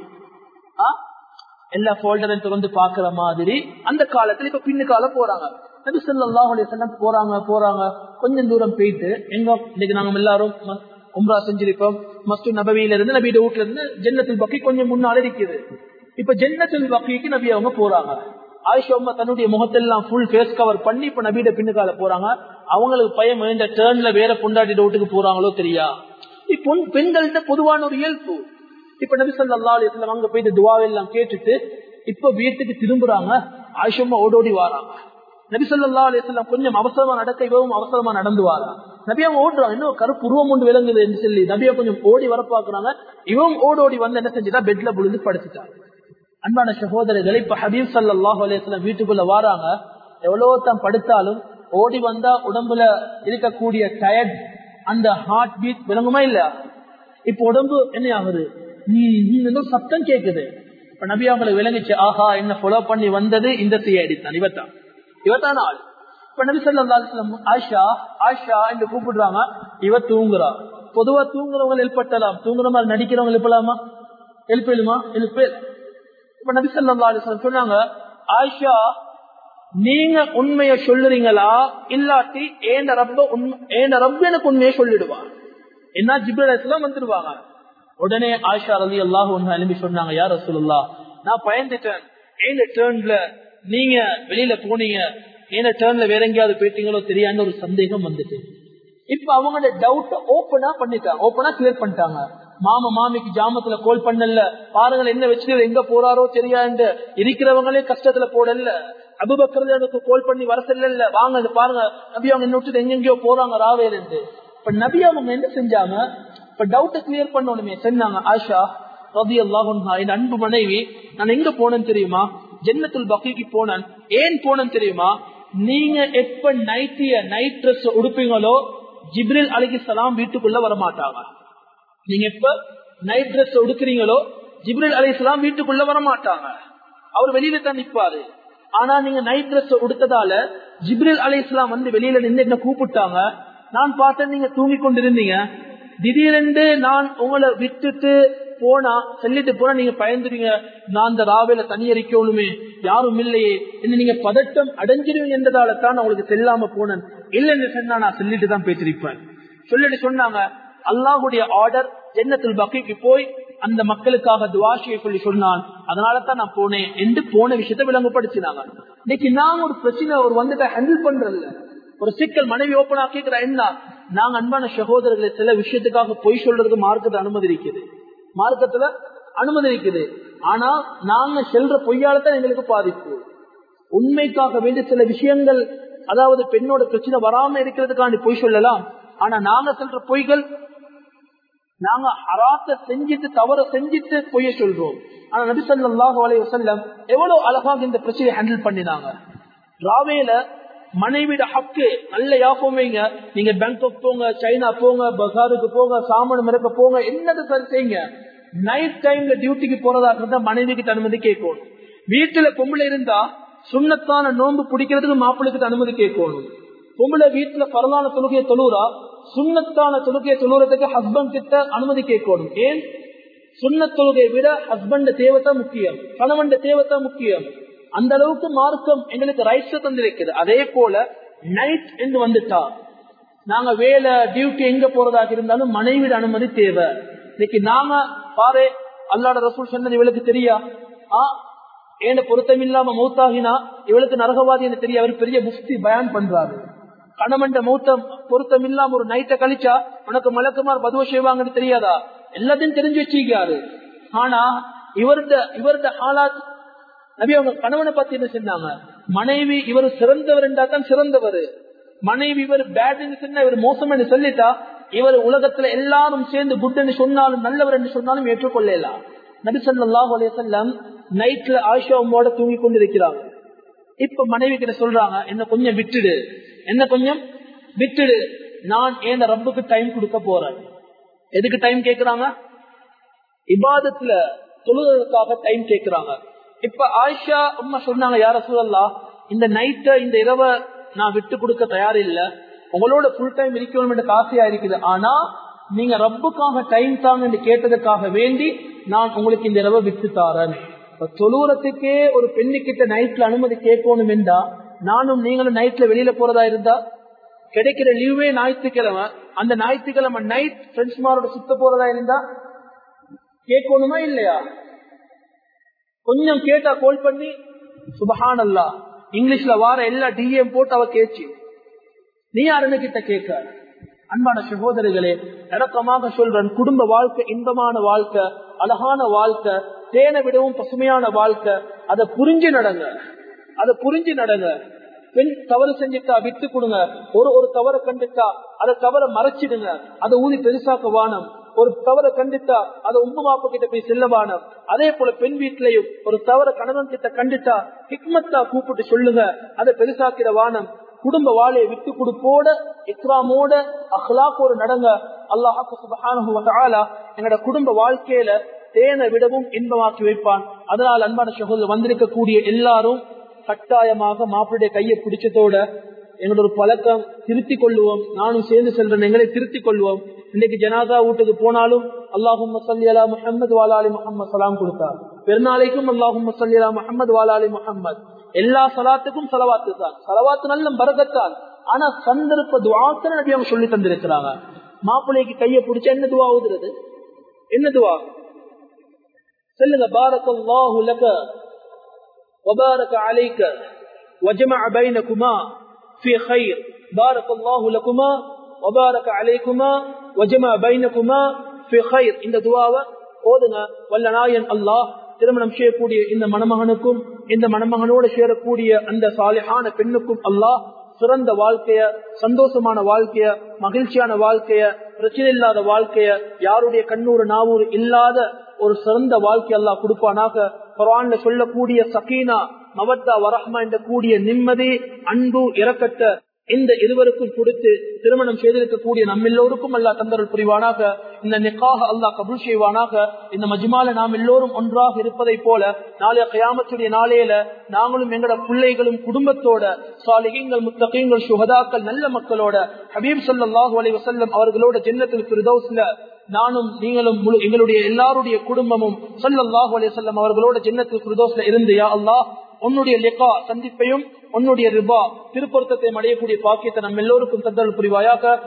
எல்லா போல்டரையும் திறந்து பாக்குற மாதிரி அந்த காலத்துல இப்ப பின்னுக்கால போறாங்க நபி சொல்லாஹ் அலிசல்லாம் போறாங்க போறாங்க கொஞ்சம் தூரம் போயிட்டு எங்க இன்னைக்கு நாங்க எல்லாரும் உம்ரா செஞ்சிருப்போம் மஸ்து நபவியில இருந்து நபியோட வீட்டுல இருந்து ஜென்னத்தில் பக்கி கொஞ்சம் முன்னால இருக்குது இப்ப ஜென்னத்தில் பக்கிக்கு நபி அவங்க போறாங்க ஆயிஷா அம்மா தன்னுடைய முகத்தெல்லாம் ஃபுல் ஃபேஸ் கவர் பண்ணி இப்ப நபியோட பின்னுக்கால போறாங்க அவங்களுக்கு பயம் இந்த டேர்ன்ல வேற பொண்டாட்டி வீட்டுக்கு போறாங்களோ தெரியா இப்போ பெண்கள்கிட்ட பொதுவான ஒரு இயல்பு இப்ப நபி சொல்லா அலிஸ்லாம் அங்க போயிட்டு துவாவெல்லாம் கேட்டுட்டு இப்ப வீட்டுக்கு திரும்புறாங்க ஆயிஷம்மா ஓடோடி வாராங்க நபி சொல்லா அலிஸ்லாம் கொஞ்சம் அவசரமா நடக்க இவவும் அவசரமா நடந்து வாரா நபி அவங்க ஓடுறாங்க இன்னும் கருப்பு உருவம் ஒன்று விளங்குது என்று சொல்லி நபியா கொஞ்சம் ஓடி வர பாக்குறாங்க இவன் ஓடோடி வந்து என்ன செஞ்சுட்டா பெட்ல புழுந்து படுத்துட்டாங்க அன்பான சகோதரர்கள் இப்ப ஹபீப் சல்லாஹ் அலேஸ்லாம் வீட்டுக்குள்ள வாராங்க எவ்வளவு தான் படுத்தாலும் ஓடி வந்தா உடம்புல இருக்கக்கூடிய டயர்ட் அந்த ஹார்ட் பீட் விளங்குமா இல்ல இப்ப உடம்பு என்ன ஆகுது சத்தம் கேக்குது இப்ப நபி அவங்களை விளங்கிச்சு ஆஹா என்ன ஃபாலோ பண்ணி வந்தது இந்த சிஐடி தான் இவத்தான் இவத்தான் ஆள் இப்ப நபி சொல்லா ஆஷா ஆஷா என்று கூப்பிடுறாங்க இவ தூங்குறா பொதுவா தூங்குறவங்க எழுப்பட்டலாம் தூங்குற மாதிரி நடிக்கிறவங்க எழுப்பலாமா எழுப்பிடுமா எழுப்பு இப்ப நபி சொல்லா சொன்னாங்க ஆஷா நீங்க உண்மைய சொல்லுறீங்களா இல்லாட்டி ஏண்ட ரப்ப ஏண்ட ரப்ப எனக்கு உண்மையை சொல்லிடுவா என்ன ஜிப்ரலாம் வந்துருவாங்க உடனே ஆஷா ரவி அல்லாஹ் ஒன்று எழுப்பி சொன்னாங்க யார் ரசூலுல்லா நான் பயந்துட்டேன் ஏந்த டேர்ன்ல நீங்க வெளியில போனீங்க ஏன டேர்ன்ல வேற எங்கேயாவது போயிட்டீங்களோ தெரியான்னு ஒரு சந்தேகம் வந்துட்டு இப்ப அவங்களோட டவுட் ஓப்பனா பண்ணிட்டாங்க ஓப்பனா கிளியர் பண்ணிட்டாங்க மாமா மாமிக்கு ஜாமத்துல கோல் பண்ணல பாருங்கள் என்ன வச்சுட்டு எங்க போறாரோ தெரியாது இருக்கிறவங்களே கஷ்டத்துல போடல அபுபக்கர் எனக்கு கோல் பண்ணி வர செல்ல வாங்க பாருங்க நபி அவங்க என்ன விட்டுட்டு எங்கெங்கயோ போறாங்க ராவேல் என்று இப்ப நபி அவங்க என்ன செஞ்சாங்க இப்ப டவுட்டை கிளியர் பண்ணணுமே சொன்னாங்க ஆஷா ரபி அல்லாஹா என் அன்பு மனைவி நான் எங்க போனேன்னு தெரியுமா ஜென்னத்துல் பக்கிக்கு போனேன் ஏன் போனேன்னு தெரியுமா நீங்க எப்ப நைட்டிய நைட் ட்ரெஸ் உடுப்பீங்களோ ஜிப்ரில் அலிகி சலாம் வீட்டுக்குள்ள வரமாட்டாங்க நீங்க எப்ப நைட் ட்ரெஸ் உடுக்கிறீங்களோ ஜிப்ரில் அலி இஸ்லாம் வீட்டுக்குள்ள வரமாட்டாங்க அவர் வெளியில தான் நிப்பாரு ஆனா நீங்க நைட் ட்ரெஸ் உடுத்ததால ஜிப்ரில் அலி இஸ்லாம் வந்து வெளியில நின்று என்ன கூப்பிட்டாங்க நான் பார்த்தேன் நீங்க தூங்கி கொண்டிருந்தீங்க திடீரென்று நான் உங்களை விட்டுட்டு போனா சொல்லிட்டு போனா நீங்க பயந்துருவீங்க நான் அந்த ராவையில தனியறிக்கணுமே யாரும் இல்லையே என்ன நீங்க பதட்டம் அடைஞ்சிருவீங்க என்றதால தான் நான் உங்களுக்கு செல்லாம போனேன் இல்லைன்னு சொன்னா நான் சொல்லிட்டு தான் பேசிருப்பேன் சொல்லிட்டு சொன்னாங்க அல்லாஹுடைய ஆர்டர் ஜென்னத்தில் பக்கிக்கு போய் அந்த மக்களுக்காக துவாஷியை சொல்லி சொன்னான் அதனால தான் நான் போனேன் என்று போன விஷயத்தை விளங்கப்படுத்தினாங்க இன்னைக்கு நான் ஒரு பிரச்சனை ஒரு வந்துட்ட ஹேண்டில் பண்றதில்ல ஒரு சிக்கல் மனைவி ஓப்பனா கேட்கிற என்ன நாங்க அன்பான சகோதரர்களை சில விஷயத்துக்காக பொய் சொல்றதுக்கு மார்க்கத்தை அனுமதி இருக்குது மார்க்கத்துல அனுமதி இருக்குது ஆனா நாங்க செல்ற பொய்யாலதான் எங்களுக்கு பாதிப்பு உண்மைக்காக வேண்டிய சில விஷயங்கள் அதாவது பெண்ணோட பிரச்சனை வராம இருக்கிறதுக்காண்டி பொய் சொல்லலாம் ஆனா நாங்க சொல்ற பொய்கள் நாங்க அராத்த செஞ்சுட்டு தவற செஞ்சுட்டு பொய்ய சொல்றோம் ஆனா நபிசல்லாஹு அலைய வசல்லம் எவ்வளவு அழகாக இந்த பிரச்சனையை ஹேண்டில் பண்ணினாங்க ராவேல மனைவிட ஹக்கு நல்ல யாபம் வைங்க நீங்க பேங்காக் போங்க சைனா போங்க பசாருக்கு போங்க சாமான் இறக்க போங்க என்னது சரி செய்யுங்க நைட் டைம்ல டியூட்டிக்கு போறதா இருந்தா மனைவி கிட்ட அனுமதி கேட்கணும் வீட்டுல பொம்பளை இருந்தா சுண்ணத்தான நோன்பு பிடிக்கிறதுக்கு மாப்பிள்ளைக்கு அனுமதி கேட்கணும் பொம்பளை வீட்டுல பரவான தொழுகையை தொழுறா சுண்ணத்தான தொழுகையை தொழுறதுக்கு ஹஸ்பண்ட் கிட்ட அனுமதி கேட்கணும் ஏன் சுண்ண தொழுகையை விட ஹஸ்பண்ட் தேவைத்தான் முக்கியம் கணவன் தேவைத்தான் முக்கியம் அந்த அளவுக்கு மார்க்கம் எங்களுக்கு ரைட்ஸ் தந்திருக்குது அதே போல நைட் என்று வந்துட்டா நாங்க வேலை டியூட்டி எங்க போறதாக இருந்தாலும் மனைவிட அனுமதி தேவை இன்னைக்கு நாம பாரு அல்லாட ரசூல் சொன்னது இவளுக்கு தெரியா ஆ ஏன பொருத்தம் இல்லாம மௌத்தாகினா இவளுக்கு நரகவாதி என்று தெரிய அவர் பெரிய முஃப்தி பயான் பண்றாரு கணவன் மௌத்தம் பொருத்தம் இல்லாம ஒரு நைட்டை கழிச்சா உனக்கு மலக்குமார் பதுவ செய்வாங்கன்னு தெரியாதா எல்லாத்தையும் தெரிஞ்சு வச்சிருக்காரு ஆனா இவருட இவருட ஆளாத் நபி அவங்க கணவனை பத்தி என்ன சொன்னாங்க மனைவி இவர் சிறந்தவர் என்றா தான் சிறந்தவர் மனைவி இவர் பேட் சொன்னா இவர் மோசம் என்று சொல்லிட்டா இவர் உலகத்துல எல்லாரும் சேர்ந்து குட் என்று சொன்னாலும் நல்லவர் என்று சொன்னாலும் ஏற்றுக்கொள்ளலாம் நபி சொல்லாஹ் அலையம் நைட்ல ஆஷாவோட தூங்கி கொண்டிருக்கிறாங்க இப்ப மனைவி கிட்ட சொல்றாங்க என்ன கொஞ்சம் விட்டுடு என்ன கொஞ்சம் விட்டுடு நான் ஏன் ரப்புக்கு டைம் கொடுக்க போறேன் எதுக்கு டைம் கேக்குறாங்க இபாதத்துல தொழுவதற்காக டைம் கேக்குறாங்க இப்ப ஆயிஷா அம்மா சொன்னாங்க யார சூழல்லா இந்த நைட்ட இந்த இரவை நான் விட்டு கொடுக்க தயார் இல்ல உங்களோட ஃபுல் டைம் இருக்கணும் என்ற ஆசையா இருக்குது ஆனா நீங்க ரப்புக்காக டைம் தாங்க என்று கேட்டதுக்காக வேண்டி நான் உங்களுக்கு இந்த இரவை விட்டு தாரேன் தொழுவுறதுக்கே ஒரு பெண்ணுக்கிட்ட நைட்ல அனுமதி கேட்கணும் என்றா நானும் நீங்களும் நைட்ல வெளியில போறதா இருந்தா கிடைக்கிற லீவே ஞாயிற்றுக்கிழமை அந்த ஞாயிற்றுக்கிழமை நைட் ஃப்ரெண்ட்ஸ்மாரோட சுத்த போறதா இருந்தா கேட்கணுமா இல்லையா கொஞ்சம் கேட்டா கோல் பண்ணி சுபஹான் அல்லா இங்கிலீஷ்ல வார எல்லா டிஎம் போட்டு அவ கேச்சு நீ யாருன்னு கிட்ட கேட்க அன்பான சகோதரிகளே இறக்கமாக சொல்றேன் குடும்ப வாழ்க்கை இன்பமான வாழ்க்கை அழகான வாழ்க்கை தேனை விடவும் பசுமையான வாழ்க்கை அதை புரிஞ்சு நடங்க அதை புரிஞ்சு நடங்க பெண் தவறு செஞ்சுட்டா விட்டு கொடுங்க ஒரு ஒரு தவறை கண்டுட்டா அதை தவற மறைச்சிடுங்க அதை ஊதி பெருசாக்க வானம் ஒரு தவற கண்டித்தா அதை உம்மு மாப்பு கிட்ட போய் செல்லவானம் அதே போல பெண் வீட்டிலையும் ஒரு தவற கணவன் கிட்ட கண்டித்தா ஹிக்மத்தா கூப்பிட்டு சொல்லுங்க அதை பெருசாக்கிற வானம் குடும்ப வாழையை விட்டு கொடுப்போட இக்ராமோட அஹ்லாக்கோடு நடங்க அல்லாஹாக்கு சுபஹானஹு வ தஆலா எங்களோட குடும்ப வாழ்க்கையில தேனை விடவும் இன்பமாக்கி வைப்பான் அதனால் அன்பான சகோதரர் வந்திருக்கக்கூடிய எல்லாரும் கட்டாயமாக மாப்பிளுடைய கையை பிடிச்சதோட எங்களோட ஒரு பழக்கம் திருத்திக் கொள்ளுவோம் நானும் சேர்ந்து செல்றேன் எங்களை திருத்திக் கொள்வோம் இன்னைக்கு ஜனாதா வீட்டுக்கு போனாலும் அல்லாஹும் சல்லி அலா முஹம்மது வாலாலி முஹம்மது சலாம் கொடுத்தார் பெருநாளைக்கும் அல்லாஹும் சல்லி அலா முஹம்மது வாலாலி முஹம்மது எல்லா சலாத்துக்கும் சலவாத்து தான் சலவாத்து நல்ல பரகத்தான் ஆனா சந்தர்ப்ப துவாத்தன நபி அவங்க சொல்லி தந்திருக்கிறாங்க மாப்பிள்ளைக்கு கையை பிடிச்ச என்ன துவா ஊதுறது என்ன துவா சொல்லுங்க பாரக் அல்லாஹு லக وبارك عليك وجمع بينكما في خير بارك الله لكما وبارك عليكما وجمع بينكما في خير இந்த துவாவை ஓதுங்க வல்ல நாயன் அல்லாஹ் திருமணம் செய்யக்கூடிய இந்த மணமகனுக்கும் இந்த மணமகனோடு சேரக்கூடிய அந்த சாலிஹான பெண்ணுக்கும் அல்லாஹ் சிறந்த வாழ்க்கைய சந்தோஷமான வாழ்க்கைய மகிழ்ச்சியான வாழ்க்கைய பிரச்சனை இல்லாத வாழ்க்கைய யாருடைய கண்ணூறு நாவூறு இல்லாத ஒரு சிறந்த வாழ்க்கை அல்லாஹ் கொடுப்பானாக குரான்ல சொல்லக்கூடிய சகீனா மவத்தா வரஹ்மா என்ற கூடிய நிம்மதி அன்பு இறக்கட்ட இந்த இருவருக்கும் கொடுத்து திருமணம் செய்திருக்கக்கூடிய நம்ம எல்லோருக்கும் அல்லா தந்தரல் புரிவானாக இந்த நிக்காக அல்லாஹ் கபுல் செய்வானாக இந்த மஜ்மால நாம் எல்லோரும் ஒன்றாக இருப்பதை போல நாளைய கயாமத்துடைய நாளையில நாங்களும் எங்களோட பிள்ளைகளும் குடும்பத்தோட சாலிகங்கள் முத்தகங்கள் சுகதாக்கள் நல்ல மக்களோட ஹபீப் சல்லாஹூ அலி வசல்லம் அவர்களோட ஜென்னத்தில் பிரதோஸ்ல நானும் நீங்களும் முழு எங்களுடைய எல்லாருடைய குடும்பமும் சல்லாஹூ அலி வல்லம் அவர்களோட ஜென்னத்தில் பிரதோஸ்ல இருந்து யா அல்லாஹ் உன்னுடைய லெக்கா சந்திப்பையும் உன்னுடைய ரிபா திருப்பொருத்தத்தை அடையக்கூடிய பாக்கியத்தை நம்ம எல்லோருக்கும் தந்தல் புரிவாயாக